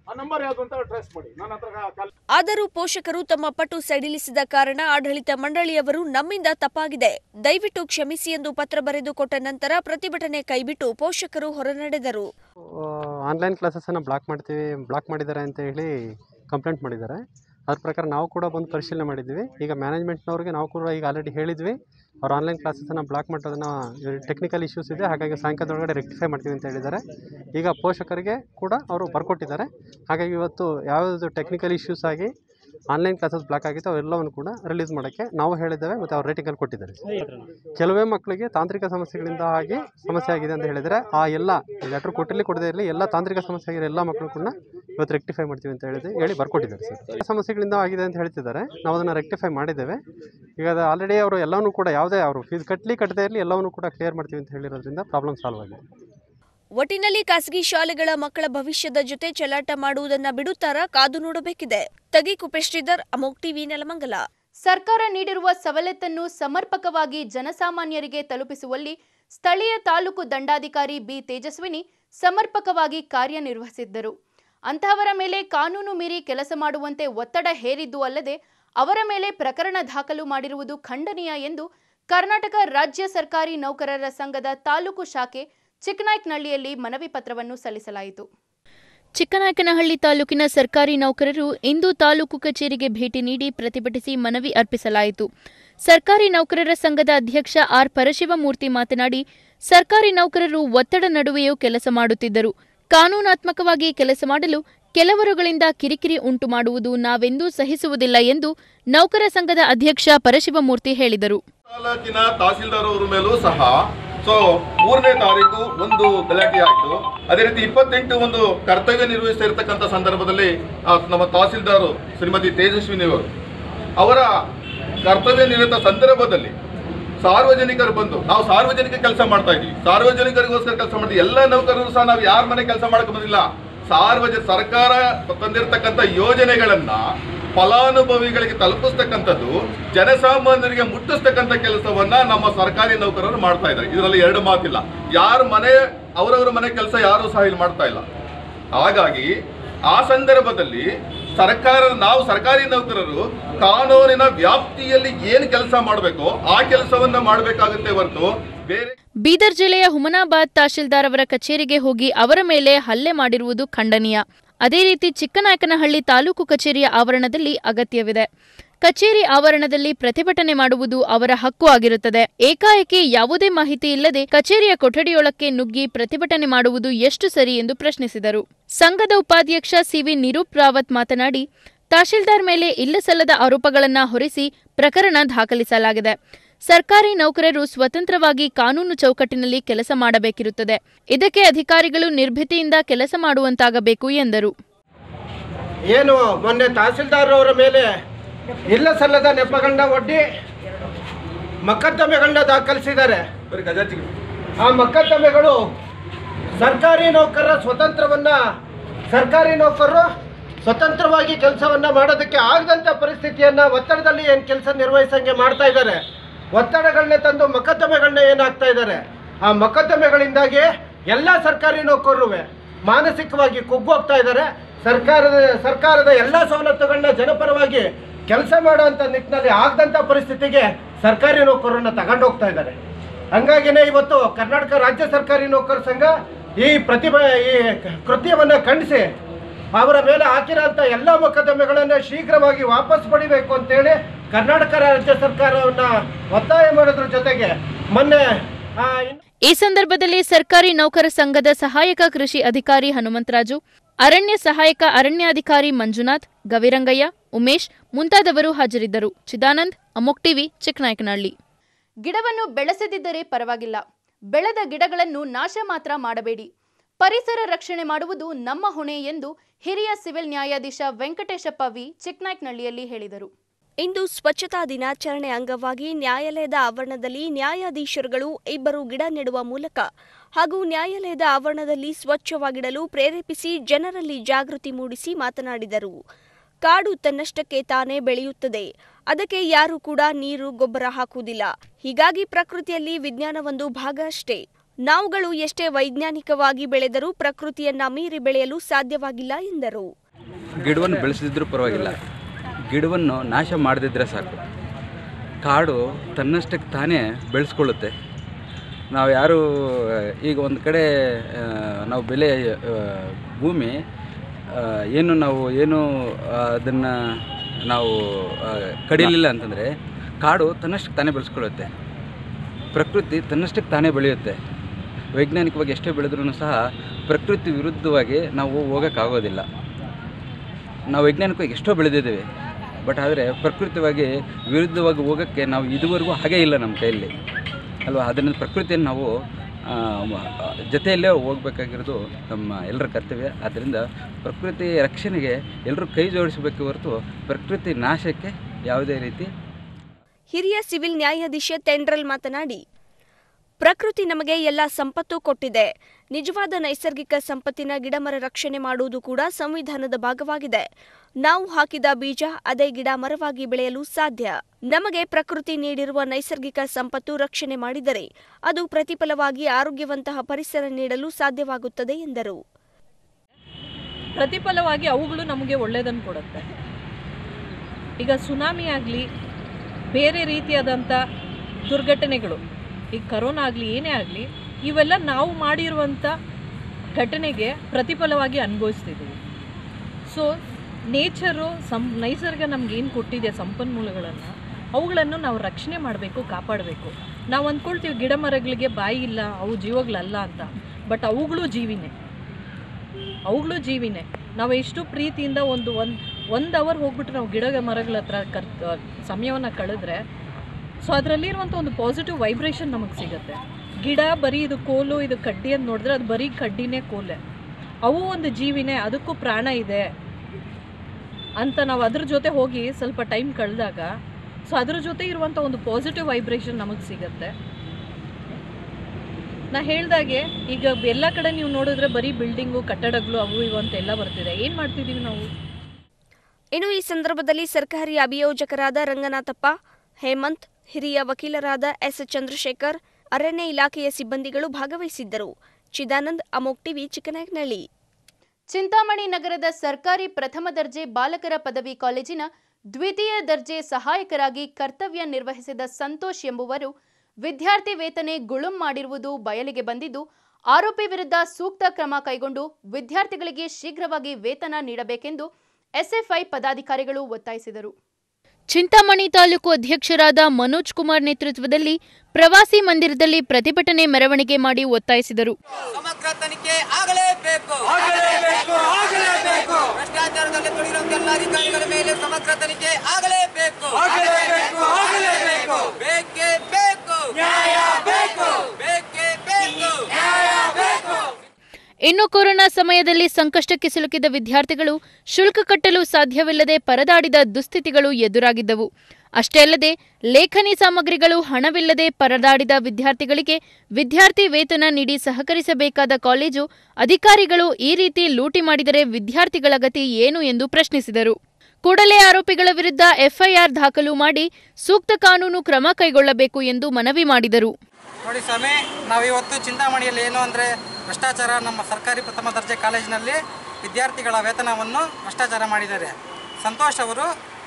ಆ ನಂಬರ್ ಯಾವುದು ಅಂತ ಟ್ರೇಸ್ ಮಾಡಿ ನನ್ನ ಹತ್ರ ಕಾಲ್ ಆದರೂ ಪೋಷಕರು ತಮ್ಮ ಪಟ್ಟು ಸಡಿಲಿಸಿದ ಕಾರಣ ಆಡಳಿತ ಮಂಡಳಿಯವರು ನಮ್ಮಿಂದ ತಪ್ಪಾಗಿದೆ ದಯವಿಟ್ಟು ಕ್ಷಮಿಸಿ ಎಂದು ಪತ್ರ ಬರೆದು ಕೊಟ್ಟ ನಂತರ ಪ್ರತಿಭಟನೆ ಕೈಬಿಟ್ಟು ಪೋಷಕರು ಹೊರನಡೆದರು ಆನ್ಲೈನ್ ಕ್ಲಾಸಸನ್ನು ಬ್ಲಾಕ್ ಮಾಡ್ತೀವಿ ಬ್ಲಾಕ್ ಮಾಡಿದ್ದಾರೆ ಅಂತ ಹೇಳಿ ಕಂಪ್ಲೇಂಟ್ ಮಾಡಿದ್ದಾರೆ ಅದ್ರ ಪ್ರಕಾರ ನಾವು ಕೂಡ ಬಂದು ಪರಿಶೀಲನೆ ಮಾಡಿದ್ವಿ ಈಗ ಮ್ಯಾನೇಜ್ಮೆಂಟ್ನವ್ರಿಗೆ ನಾವು ಕೂಡ ಈಗ ಆಲ್ರೆಡಿ ಹೇಳಿದ್ವಿ ಅವ್ರು ಆನ್ಲೈನ್ ಕ್ಲಾಸಸನ್ನು ಬ್ಲಾಕ್ ಮಾಡೋದನ್ನು ಟೆಕ್ನಿಕಲ್ ಇಶ್ಯೂಸ್ ಇದೆ ಹಾಗಾಗಿ ಸಾಯಂಕಾಲದೊಳಗಡೆ ರೆಕ್ಟಿಫೈ ಮಾಡ್ತೀವಿ ಅಂತ ಹೇಳಿದ್ದಾರೆ ಈಗ ಪೋಷಕರಿಗೆ ಕೂಡ ಅವರು ಬರ್ಕೊಟ್ಟಿದ್ದಾರೆ ಹಾಗಾಗಿ ಇವತ್ತು ಯಾವುದು ಟೆಕ್ನಿಕಲ್ ಇಶ್ಯೂಸ್ ಆಗಿ ಆನ್ಲೈನ್ ಕ್ಲಾಸಸ್ ಬ್ಲಾಕ್ ಆಗಿತ್ತು ಅವೆಲ್ಲವನ್ನು ಕೂಡ ರಿಲೀಸ್ ಮಾಡೋಕ್ಕೆ ನಾವು ಹೇಳಿದ್ದೇವೆ ಮತ್ತು ಅವ್ರು ರೇಟಿಂಗಲ್ಲಿ ಕೊಟ್ಟಿದ್ದಾರೆ ಕೆಲವೇ ಮಕ್ಕಳಿಗೆ ತಾಂತ್ರಿಕ ಸಮಸ್ಯೆಗಳಿಂದ ಆಗಿ ಸಮಸ್ಯೆ ಆಗಿದೆ ಅಂತ ಹೇಳಿದರೆ ಆ ಎಲ್ಲ ಲೆಟ್ರ್ ಕೊಟ್ಟಿರಲಿ ಕೊಡದೇ ಇರಲಿ ಎಲ್ಲ ತಾಂತ್ರಿಕ ಸಮಸ್ಯೆ ಆಗಿರೋ ಎಲ್ಲ ಮಕ್ಕಳು ಕೂಡ ಇವತ್ತು ರೆಕ್ಟಿಫೈ ಮಾಡ್ತೀವಿ ಅಂತ ಹೇಳಿದ್ರೆ ಹೇಳಿ ಬರ್ಕೊಟ್ಟಿದ್ದಾರೆ ಸರ್ ಸಮಸ್ಯೆಗಳಿಂದ ಆಗಿದೆ ಅಂತ ಹೇಳ್ತಿದ್ದಾರೆ ನಾವು ಅದನ್ನು ರೆಕ್ಟಿಫೈ ಮಾಡಿದ್ದೇವೆ ಈಗ ಅದು ಆಲ್ರೆಡಿ ಅವರು ಎಲ್ಲವನ್ನೂ ಕೂಡ ಯಾವುದೇ ಅವರು ಫೀಸ್ ಕಟ್ಟಲಿ ಕಟ್ಟದೇ ಇರಲಿ ಎಲ್ಲವನ್ನೂ ಕೂಡ ಕ್ಲಿಯರ್ ಮಾಡ್ತೀವಿ ಅಂತ ಹೇಳಿರೋದ್ರಿಂದ ಪ್ರಾಬ್ಲಮ್ ಸಾಲ್ವ್ ಆಗಿದೆ ಒಟ್ಟಿನಲ್ಲಿ ಖಾಸಗಿ ಶಾಲೆಗಳ ಮಕ್ಕಳ ಭವಿಷ್ಯದ ಜೊತೆ ಚೆಲ್ಲಾಟ ಮಾಡುವುದನ್ನ ಬಿಡುತ್ತಾರಾ ಕಾದು ನೋಡಬೇಕಿದೆ ತಗಿಕುಪೆ ಶ್ರೀಧರ್ ಅಮೋಕ್ ಟಿವಿ ನೆಲಮಂಗಲ ಸರ್ಕಾರ ನೀಡಿರುವ ಸವಲತ್ತನ್ನು ಸಮರ್ಪಕವಾಗಿ ಜನಸಾಮಾನ್ಯರಿಗೆ ತಲುಪಿಸುವಲ್ಲಿ ಸ್ಥಳೀಯ ತಾಲೂಕು ದಂಡಾಧಿಕಾರಿ ಬಿ ತೇಜಸ್ವಿನಿ ಸಮರ್ಪಕವಾಗಿ ಕಾರ್ಯನಿರ್ವಹಿಸಿದ್ದರು ಅಂತಹವರ ಮೇಲೆ ಕಾನೂನು ಮೀರಿ ಕೆಲಸ ಮಾಡುವಂತೆ ಒತ್ತಡ ಹೇರಿದ್ದು ಅಲ್ಲದೆ ಅವರ ಮೇಲೆ ಪ್ರಕರಣ ದಾಖಲು ಮಾಡಿರುವುದು ಖಂಡನೀಯ ಎಂದು ಕರ್ನಾಟಕ ರಾಜ್ಯ ಸರ್ಕಾರಿ ನೌಕರರ ಸಂಘದ ತಾಲೂಕು ಶಾಖೆ ಚಿಕ್ಕನಾಯ್ಕನಹಳ್ಳಿಯಲ್ಲಿ ಮನವಿ ಪತ್ರವನ್ನು ಸಲ್ಲಿಸಲಾಯಿತು ಚಿಕ್ಕನಾಯಕನಹಳ್ಳಿ ತಾಲೂಕಿನ ಸರ್ಕಾರಿ ನೌಕರರು ಇಂದು ತಾಲೂಕು ಕಚೇರಿಗೆ ಭೇಟಿ ನೀಡಿ ಪ್ರತಿಭಟಿಸಿ ಮನವಿ ಅರ್ಪಿಸಲಾಯಿತು ಸರ್ಕಾರಿ ನೌಕರರ ಸಂಘದ ಅಧ್ಯಕ್ಷ ಆರ್ ಪರಶಿವಮೂರ್ತಿ ಮಾತನಾಡಿ ಸರ್ಕಾರಿ ನೌಕರರು ಒತ್ತಡ ನಡುವೆಯೂ ಕೆಲಸ ಮಾಡುತ್ತಿದ್ದರು ಕಾನೂನಾತ್ಮಕವಾಗಿ ಕೆಲಸ ಮಾಡಲು ಕೆಲವರುಗಳಿಂದ ಕಿರಿಕಿರಿ ಉಂಟು ಮಾಡುವುದು ನಾವೆಂದೂ ಸಹಿಸುವುದಿಲ್ಲ ಎಂದು ನೌಕರ ಸಂಘದ ಅಧ್ಯಕ್ಷ ಪರಶಿವಮೂರ್ತಿ ಹೇಳಿದರು ತಾಲೂಕಿನ ತಹಸೀಲ್ದಾರ್ ಅವರ ಮೇಲೂ ಸಹ ಸೊ ಮೂರನೇ ತಾರೀಕು ಒಂದು ಗಲಾಟೆ ಆಯಿತು ಅದೇ ರೀತಿ ಇಪ್ಪತ್ತೆಂಟು ಒಂದು ಕರ್ತವ್ಯ ನಿರ್ವಹಿಸ್ತಾ ಇರತಕ್ಕಂಥ ಸಂದರ್ಭದಲ್ಲಿ ಆ, ನಮ್ಮ ತಹಸೀಲ್ದಾರು ಶ್ರೀಮತಿ ತೇಜಸ್ವಿನಿ ಅವರು ಅವರ ಕರ್ತವ್ಯ ನಿರತ ಸಂದರ್ಭದಲ್ಲಿ ಸಾರ್ವಜನಿಕರು ಬಂದು ನಾವು ಸಾರ್ವಜನಿಕ ಕೆಲಸ ಮಾಡ್ತಾ ಇದ್ದೀವಿ ಸಾರ್ವಜನಿಕರಿಗೋಸ್ಕರ ಕೆಲಸ ಮಾಡ್ತೀವಿ ಎಲ್ಲ ನೌಕರರು ಸಹ ನಾವು ಯಾರ ಮನೆ ಕೆಲಸ ಮಾಡಕ್ಕೆ ಬಂದಿಲ್ಲ ಸಾರ್ವಜ ಸರ್ಕಾರ ತಂದಿರತಕ್ಕಂಥ ಯೋಜನೆಗಳನ್ನ ಫಲಾನುಭವಿಗಳಿಗೆ ತಲುಪಿಸ್ತಕ್ಕಂಥದ್ದು ಜನಸಾಮಾನ್ಯರಿಗೆ ಮುಟ್ಟಿಸ್ತಕ್ಕಂಥ ಕೆಲಸವನ್ನ ನಮ್ಮ ಸರ್ಕಾರಿ ನೌಕರರು ಮಾಡ್ತಾ ಇದ್ದಾರೆ ಇದರಲ್ಲಿ ಎರಡು ಮಾತಿಲ್ಲ ಯಾರ ಮನೆ ಅವರವರ ಮನೆ ಕೆಲಸ ಯಾರು ಸಹ ಇಲ್ಲಿ ಮಾಡ್ತಾ ಇಲ್ಲ ಹಾಗಾಗಿ ಆ ಸಂದರ್ಭದಲ್ಲಿ ಸರ್ಕಾರ ನಾವು ಸರ್ಕಾರಿ ನೌಕರರು ಕಾನೂನಿನ ವ್ಯಾಪ್ತಿಯಲ್ಲಿ ಏನು ಕೆಲಸ ಮಾಡಬೇಕೋ ಆ ಕೆಲಸವನ್ನ ಮಾಡಬೇಕಾಗುತ್ತೆ ಹೊರತು ಬೇರೆ ಬೀದರ್ ಜಿಲ್ಲೆಯ ಹುಮನಾಬಾದ್ ತಹಶೀಲ್ದಾರ್ ಅವರ ಕಚೇರಿಗೆ ಹೋಗಿ ಅವರ ಮೇಲೆ ಹಲ್ಲೆ ಮಾಡಿರುವುದು ಖಂಡನೀಯ ಅದೇ ರೀತಿ ಚಿಕ್ಕನಾಯಕನಹಳ್ಳಿ ತಾಲೂಕು ಕಚೇರಿಯ ಆವರಣದಲ್ಲಿ ಅಗತ್ಯವಿದೆ ಕಚೇರಿ ಆವರಣದಲ್ಲಿ ಪ್ರತಿಭಟನೆ ಮಾಡುವುದು ಅವರ ಹಕ್ಕು ಆಗಿರುತ್ತದೆ ಏಕಾಏಕಿ ಯಾವುದೇ ಮಾಹಿತಿ ಇಲ್ಲದೆ ಕಚೇರಿಯ ಕೊಠಡಿಯೊಳಕ್ಕೆ ನುಗ್ಗಿ ಪ್ರತಿಭಟನೆ ಮಾಡುವುದು ಎಷ್ಟು ಸರಿ ಎಂದು ಪ್ರಶ್ನಿಸಿದರು ಸಂಘದ ಉಪಾಧ್ಯಕ್ಷ ಸಿವಿ ನಿರೂಪ್ ರಾವತ್ ಮಾತನಾಡಿ ತಹಶೀಲ್ದಾರ್ ಮೇಲೆ ಇಲ್ಲಸಲ್ಲದ ಆರೋಪಗಳನ್ನ ಹೊರಿಸಿ ಪ್ರಕರಣ ದಾಖಲಿಸಲಾಗಿದೆ ಸರ್ಕಾರಿ ನೌಕರರು ಸ್ವತಂತ್ರವಾಗಿ ಕಾನೂನು ಚೌಕಟ್ಟಿನಲ್ಲಿ ಕೆಲಸ ಮಾಡಬೇಕಿರುತ್ತದೆ ಇದಕ್ಕೆ ಅಧಿಕಾರಿಗಳು ನಿರ್ಭೀತಿಯಿಂದ ಕೆಲಸ ಮಾಡುವಂತಾಗಬೇಕು ಎಂದರು ಏನು ಮೊನ್ನೆ ತಹಸೀಲ್ದಾರ್ ಅವರ ಮೇಲೆ ಇಲ್ಲ ಸಲ್ಲದ ನೆಪಗಂಡ ಒಡ್ಡಿ ಮೊಕದ್ದಮೆಗಳನ್ನ ದಾಖಲಿಸಿದ್ದಾರೆ ಬರೀ ಗಜಾತಿ ಆ ಮೊಕದ್ದಮೆಗಳು ಸರ್ಕಾರಿ ನೌಕರರ ಸ್ವತಂತ್ರವನ್ನ ಸರ್ಕಾರಿ ನೌಕರರು ಸ್ವತಂತ್ರವಾಗಿ ಕೆಲಸವನ್ನ ಮಾಡೋದಕ್ಕೆ ಆಗದಂತ ಪರಿಸ್ಥಿತಿಯನ್ನ ಒತ್ತಡದಲ್ಲಿ ಏನು ಕೆಲಸ ನಿರ್ವಹಿಸಂಗೆ ಮಾಡ್ತಾ ಇದ್ದಾರೆ ಒತ್ತಡಗಳನ್ನ ತಂದು ಮೊಕದ್ದಮೆಗಳನ್ನ ಏನಾಗ್ತಾ ಇದ್ದಾರೆ ಆ ಮೊಕದ್ದಮೆಗಳಿಂದಾಗಿ ಎಲ್ಲ ಸರ್ಕಾರಿ ನೌಕರರು ಮಾನಸಿಕವಾಗಿ ಕುಗ್ಗೋಗ್ತಾ ಇದ್ದಾರೆ ಸರ್ಕಾರದ ಸರ್ಕಾರದ ಎಲ್ಲ ಸವಲತ್ತುಗಳನ್ನ ಜನಪರವಾಗಿ ಕೆಲಸ ಮಾಡುವಂಥ ನಿಟ್ಟಿನಲ್ಲಿ ಆಗದಂಥ ಪರಿಸ್ಥಿತಿಗೆ ಸರ್ಕಾರಿ ನೌಕರರನ್ನ ತಗೊಂಡೋಗ್ತಾ ಇದ್ದಾರೆ ಹಂಗಾಗಿನೇ ಇವತ್ತು ಕರ್ನಾಟಕ ರಾಜ್ಯ ಸರ್ಕಾರಿ ನೌಕರ ಸಂಘ ಈ ಪ್ರತಿಭೆ ಈ ಕೃತ್ಯವನ್ನು ಖಂಡಿಸಿ ಅವರ ಮೇಲೆ ಹಾಕಿರೋಂಥ ಎಲ್ಲ ಮೊಕದ್ದಮೆಗಳನ್ನು ಶೀಘ್ರವಾಗಿ ವಾಪಸ್ ಪಡಿಬೇಕು ಅಂತೇಳಿ ಕರ್ನಾಟಕ ರಾಜ್ಯ ಸರ್ಕಾರವನ್ನ ಒತ್ತಾಯ ಮಾಡೋದ್ರ ಜೊತೆಗೆ ಮೊನ್ನೆ ಆ, ಇನ್ನು- ಈ ಸಂದರ್ಭದಲ್ಲಿ ಸರ್ಕಾರಿ ನೌಕರ ಸಂಘದ ಸಹಾಯಕ ಕೃಷಿ ಅಧಿಕಾರಿ ಹನುಮಂತರಾಜು ಅರಣ್ಯ ಸಹಾಯಕ ಅರಣ್ಯಾಧಿಕಾರಿ ಮಂಜುನಾಥ್ ಗವಿರಂಗಯ್ಯ ಉಮೇಶ್ ಮುಂತಾದವರು ಹಾಜರಿದ್ದರು ಚಿದಾನಂದ್ ಅಮೋಕ್ ಟಿವಿ ಚಿಕ್ಕನಾಯಕನಹಳ್ಳಿ ಗಿಡವನ್ನು ಬೆಳೆಸದಿದ್ದರೆ ಪರವಾಗಿಲ್ಲ ಬೆಳೆದ ಗಿಡಗಳನ್ನು ನಾಶ ಮಾತ್ರ ಮಾಡಬೇಡಿ ಪರಿಸರ ರಕ್ಷಣೆ ಮಾಡುವುದು ನಮ್ಮ ಹೊಣೆ ಎಂದು ಹಿರಿಯ ಸಿವಿಲ್ ನ್ಯಾಯಾಧೀಶ ವೆಂಕಟೇಶಪ್ಪ ವಿ ಚಿಕ್ಕನಾಯಕನಹಳ್ಳಿಯಲ್ಲಿ ಹೇಳಿದರು ಇಂದು ಸ್ವಚ್ಛತಾ ದಿನಾಚರಣೆ ಅಂಗವಾಗಿ ನ್ಯಾಯಾಲಯದ ಆವರಣದಲ್ಲಿ ನ್ಯಾಯಾಧೀಶರುಗಳು ಇಬ್ಬರು ಗಿಡ ನೆಡುವ ಮೂಲಕ ಹಾಗೂ ನ್ಯಾಯಾಲಯದ ಆವರಣದಲ್ಲಿ ಸ್ವಚ್ಛವಾಗಿಡಲು ಪ್ರೇರೇಪಿಸಿ ಜನರಲ್ಲಿ ಜಾಗೃತಿ ಮೂಡಿಸಿ ಮಾತನಾಡಿದರು ಕಾಡು ತನ್ನಷ್ಟಕ್ಕೆ ತಾನೇ ಬೆಳೆಯುತ್ತದೆ ಅದಕ್ಕೆ ಯಾರೂ ಕೂಡ ನೀರು ಗೊಬ್ಬರ ಹಾಕುವುದಿಲ್ಲ ಹೀಗಾಗಿ ಪ್ರಕೃತಿಯಲ್ಲಿ ವಿಜ್ಞಾನವೊಂದು ಭಾಗ ಅಷ್ಟೇ ನಾವುಗಳು ಎಷ್ಟೇ ವೈಜ್ಞಾನಿಕವಾಗಿ ಬೆಳೆದರೂ ಪ್ರಕೃತಿಯನ್ನ ಮೀರಿ ಬೆಳೆಯಲು ಸಾಧ್ಯವಾಗಿಲ್ಲ ಎಂದರು ಗಿಡವನ್ನು ಬೆಳೆಸಿದ್ರು ಪರವಾಗಿಲ್ಲ ಗಿಡವನ್ನು ನಾಶ ಮಾಡದಿದ್ದರೆ ಸಾಕು ಕಾಡು ತನ್ನಷ್ಟಕ್ಕೆ ತಾನೇ ಬೆಳೆಸ್ಕೊಳ್ಳುತ್ತೆ ನಾವು ಯಾರು ಈಗ ಒಂದು ಕಡೆ ಆ, ನಾವು ಬೆಲೆ ಆ, ಭೂಮಿ ಆ, ಏನು ನಾವು ಏನು ಅದನ್ನು ನಾವು ಆ, ಕಡಿಲಿಲ್ಲ ಅಂತಂದರೆ ಕಾಡು ತನ್ನಷ್ಟಕ್ಕೆ ತಾನೇ ಬೆಳೆಸ್ಕೊಳ್ಳುತ್ತೆ ಪ್ರಕೃತಿ ತನ್ನಷ್ಟಕ್ಕೆ ತಾನೇ ಬೆಳೆಯುತ್ತೆ ವೈಜ್ಞಾನಿಕವಾಗಿ ಎಷ್ಟೇ ಬೆಳೆದ್ರೂ ಸಹ ಪ್ರಕೃತಿ ವಿರುದ್ಧವಾಗಿ ನಾವು ಹೋಗೋಕ್ಕಾಗೋದಿಲ್ಲ ನಾವು ವೈಜ್ಞಾನಿಕವಾಗಿ ಎಷ್ಟೋ ಬೆಳೆದಿದ್ದೇವೆ ಬಟ್ ಆದರೆ ಪ್ರಕೃತಿವಾಗಿ ವಿರುದ್ಧವಾಗಿ ಹೋಗೋಕ್ಕೆ ನಾವು ಇದುವರೆಗೂ ಹಾಗೇ ಇಲ್ಲ ನಮ್ಮ ಕೈಯಲ್ಲಿ ಅಲ್ವಾ ಅದರಿಂದ ಪ್ರಕೃತಿಯನ್ನು ನಾವು ಆ, ಮ- ಆ, ಜೊತೆಯಲ್ಲೇ ಹೋಗ್ಬೇಕಾಗಿರೋದು ನಮ್ಮ ಎಲ್ಲರ ಕರ್ತವ್ಯ ಆದ್ದರಿಂದ ಪ್ರಕೃತಿ ರಕ್ಷಣೆಗೆ ಎಲ್ಲರೂ ಕೈ ಜೋಡಿಸಬೇಕು ಹೊರತು ಪ್ರಕೃತಿ ನಾಶಕ್ಕೆ ಯಾವುದೇ ರೀತಿ ಹಿರಿಯ ಸಿವಿಲ್ ನ್ಯಾಯಾಧೀಶ ತೆಂಡ್ರಲ್ ಮಾತನಾಡಿ ಪ್ರಕೃತಿ ನಮಗೆ ಎಲ್ಲ ಸಂಪತ್ತು ಕೊಟ್ಟಿದೆ ನಿಜವಾದ ನೈಸರ್ಗಿಕ ಸಂಪತ್ತಿನ ಗಿಡಮರ ರಕ್ಷಣೆ ಮಾಡುವುದು ಕೂಡ ಸಂವಿಧಾನದ ಭಾಗವಾಗಿದೆ ನಾವು ಹಾಕಿದ ಬೀಜ ಅದೇ ಗಿಡ ಮರವಾಗಿ ಬೆಳೆಯಲು ಸಾಧ್ಯ ನಮಗೆ ಪ್ರಕೃತಿ ನೀಡಿರುವ ನೈಸರ್ಗಿಕ ಸಂಪತ್ತು ರಕ್ಷಣೆ ಮಾಡಿದರೆ ಅದು ಪ್ರತಿಫಲವಾಗಿ ಆರೋಗ್ಯವಂತಹ ಪರಿಸರ ನೀಡಲು ಸಾಧ್ಯವಾಗುತ್ತದೆ ಎಂದರು ಪ್ರತಿಫಲವಾಗಿ ಅವುಗಳು ನಮಗೆ ಒಳ್ಳೆಯದನ್ನು ಕೊಡುತ್ತೆ ಈಗ ಸುನಾಮಿ ಆಗಲಿ ಬೇರೆ ರೀತಿಯಾದಂಥ ದುರ್ಘಟನೆಗಳು ಈಗ ಕರೋನಾ ಆಗಲಿ ಏನೇ ಆಗಲಿ ಇವೆಲ್ಲ ನಾವು ಮಾಡಿರುವಂಥ ಘಟನೆಗೆ ಪ್ರತಿಫಲವಾಗಿ ಅನುಭವಿಸ್ತಿದ್ದೀವಿ ಸೊ ನೇಚರು ಸಂ ನೈಸರ್ಗ ನಮ್ಗೆ ಏನು ಕೊಟ್ಟಿದೆ ಸಂಪನ್ಮೂಲಗಳನ್ನು ಅವುಗಳನ್ನು ನಾವು ರಕ್ಷಣೆ ಮಾಡಬೇಕು ಕಾಪಾಡಬೇಕು ನಾವು ಅಂದ್ಕೊಳ್ತೀವಿ ಗಿಡ ಮರಗಳಿಗೆ ಬಾಯಿ ಇಲ್ಲ ಅವು ಜೀವಗಳಲ್ಲ ಅಂತ ಬಟ್ ಅವುಗಳು ಜೀವಿನೇ ಅವುಗಳು ಜೀವಿನೇ ನಾವು ಎಷ್ಟು ಪ್ರೀತಿಯಿಂದ ಒಂದು ಒಂದು ಒಂದು ಅವರ್ ಹೋಗ್ಬಿಟ್ಟು ನಾವು ಗಿಡ ಮರಗಳ ಹತ್ರ ಕರ್ ಸಮಯವನ್ನು ಕಳೆದ್ರೆ ಸೊ ಅದರಲ್ಲಿರುವಂಥ ಒಂದು ಪಾಸಿಟಿವ್ ವೈಬ್ರೇಷನ್ ನಮಗೆ ಸಿಗುತ್ತೆ ಗಿಡ ಬರೀ ಇದು ಕೋಲು ಇದು ಕಡ್ಡಿ ಅಂತ ನೋಡಿದ್ರೆ ಅದು ಬರೀ ಕಡ್ಡಿನೇ ಕೋಲೆ ಅವು ಒಂದು ಜೀವಿನೇ ಅದಕ್ಕೂ ಪ್ರಾಣ ಇದೆ ಅಂತ ನಾವು ಅದ್ರ ಜೊತೆ ಹೋಗಿ ಸ್ವಲ್ಪ ಟೈಮ್ ಕಳೆದಾಗ ಸೊ ಅದ್ರ ಜೊತೆ ಇರುವಂಥ ಒಂದು ಪಾಸಿಟಿವ್ ವೈಬ್ರೇಷನ್ ನಮಗೆ ಸಿಗುತ್ತೆ ನಾ ಹೇಳ್ದಾಗೆ ಈಗ ಎಲ್ಲ ಕಡೆ ನೀವು ನೋಡಿದ್ರೆ ಬರೀ ಬಿಲ್ಡಿಂಗು ಕಟ್ಟಡಗಳು ಅವು ಇವು ಅಂತ ಎಲ್ಲ ಬರ್ತಿದೆ ಏನು ಮಾಡ್ತಿದ್ದೀವಿ ನಾವು ಇನ್ನು ಈ ಸಂದರ್ಭದಲ್ಲಿ ಸರ್ಕಾರಿ ಅಭಿಯೋಜಕರಾದ ರಂಗನಾಥಪ್ಪ ಹೇಮಂತ್ ಹಿರಿಯ ವಕೀಲರಾದ ಎಸ್ ಚಂದ್ರಶೇಖರ್ ಅರಣ್ಯ ಇಲಾಖೆಯ ಸಿಬ್ಬಂದಿಗಳು ಭಾಗವಹಿಸಿದ್ದರು ಚಿದಾನಂದ್ ಅಮೋಕ್ ಟಿವಿ ಚಿಕ್ಕನಾಯಕನಹಳ್ಳಿ ಚಿಂತಾಮಣಿ ನಗರದ ಸರ್ಕಾರಿ ಪ್ರಥಮ ದರ್ಜೆ ಬಾಲಕರ ಪದವಿ ಕಾಲೇಜಿನ ದ್ವಿತೀಯ ದರ್ಜೆ ಸಹಾಯಕರಾಗಿ ಕರ್ತವ್ಯ ನಿರ್ವಹಿಸಿದ ಸಂತೋಷ್ ಎಂಬುವರು ವಿದ್ಯಾರ್ಥಿ ವೇತನೆ ಗುಳುಂ ಮಾಡಿರುವುದು ಬಯಲಿಗೆ ಬಂದಿದ್ದು ಆರೋಪಿ ವಿರುದ್ಧ ಸೂಕ್ತ ಕ್ರಮ ಕೈಗೊಂಡು ವಿದ್ಯಾರ್ಥಿಗಳಿಗೆ ಶೀಘ್ರವಾಗಿ ವೇತನ ನೀಡಬೇಕೆಂದು ಎಸ್ಎಫ್ಐ ಪದಾಧಿಕಾರಿಗಳು ಒತ್ತಾಯಿಸಿದರು ಚಿಂತಾಮಣಿ ತಾಲೂಕು ಅಧ್ಯಕ್ಷರಾದ ಮನೋಜ್ ಕುಮಾರ್ ನೇತೃತ್ವದಲ್ಲಿ ಪ್ರವಾಸಿ ಮಂದಿರದಲ್ಲಿ ಪ್ರತಿಭಟನೆ ಮೆರವಣಿಗೆ ಮಾಡಿ ಒತ್ತಾಯಿಸಿದರು ಸಮಗ್ರ ತನಿಖೆ ಆಗಲೇಬೇಕು ಆಗಲೇಬೇಕು ಆಗಲೇಬೇಕು ಭ್ರಷ್ಟಾಚಾರದಲ್ಲಿ ತೊಡಗಿರುವ ಎಲ್ಲ ಅಧಿಕಾರಿಗಳ ಮೇಲೆ ಸಮಗ್ರ ತನಿಖೆ ಆಗಲೇಬೇಕು ಆಗಲೇಬೇಕು ಆಗಲೇಬೇಕು ಬೇಕೇ ಬೇಕು ನ್ಯಾಯ ಬೇಕು ಬೇಕೇ ಬೇಕು ನ್ಯಾಯ ಬೇಕು ಇನ್ನು ಕೊರೋನಾ ಸಮಯದಲ್ಲಿ ಸಂಕಷ್ಟಕ್ಕೆ ಸಿಲುಕಿದ ವಿದ್ಯಾರ್ಥಿಗಳು ಶುಲ್ಕ ಕಟ್ಟಲು ಸಾಧ್ಯವಿಲ್ಲದೆ ಪರದಾಡಿದ ದುಸ್ಥಿತಿಗಳು ಎದುರಾಗಿದ್ದವು ಅಷ್ಟೇ ಅಲ್ಲದೆ ಲೇಖನಿ ಸಾಮಗ್ರಿಗಳು ಹಣವಿಲ್ಲದೆ ಪರದಾಡಿದ ವಿದ್ಯಾರ್ಥಿಗಳಿಗೆ ವಿದ್ಯಾರ್ಥಿ ವೇತನ ನೀಡಿ ಸಹಕರಿಸಬೇಕಾದ ಕಾಲೇಜು ಅಧಿಕಾರಿಗಳು ಈ ರೀತಿ ಲೂಟಿ ಮಾಡಿದರೆ ವಿದ್ಯಾರ್ಥಿಗಳ ಗತಿ ಏನು ಎಂದು ಪ್ರಶ್ನಿಸಿದರು ಕೂಡಲೇ ಆರೋಪಿಗಳ ವಿರುದ್ಧ ಎಫ್ಐಆರ್ ದಾಖಲು ಮಾಡಿ ಸೂಕ್ತ ಕಾನೂನು ಕ್ರಮ ಕೈಗೊಳ್ಳಬೇಕು ಎಂದು ಮನವಿ ಮಾಡಿದರು ನೋಡಿ ಸ್ವಾಮಿ ನಾವಿವತ್ತು ಚಿಂತಾಮಣಿಯಲ್ಲಿ ಏನು ಅಂದರೆ ಭ್ರಷ್ಟಾಚಾರ ನಮ್ಮ ಸರ್ಕಾರಿ ಪ್ರಥಮ ದರ್ಜೆ ಕಾಲೇಜಿನಲ್ಲಿ ವಿದ್ಯಾರ್ಥಿಗಳ ವೇತನವನ್ನು ಭ್ರಷ್ಟಾಚಾರ ಮಾಡಿದ್ದಾರೆ ಸಂತೋಷ್ ಅವರು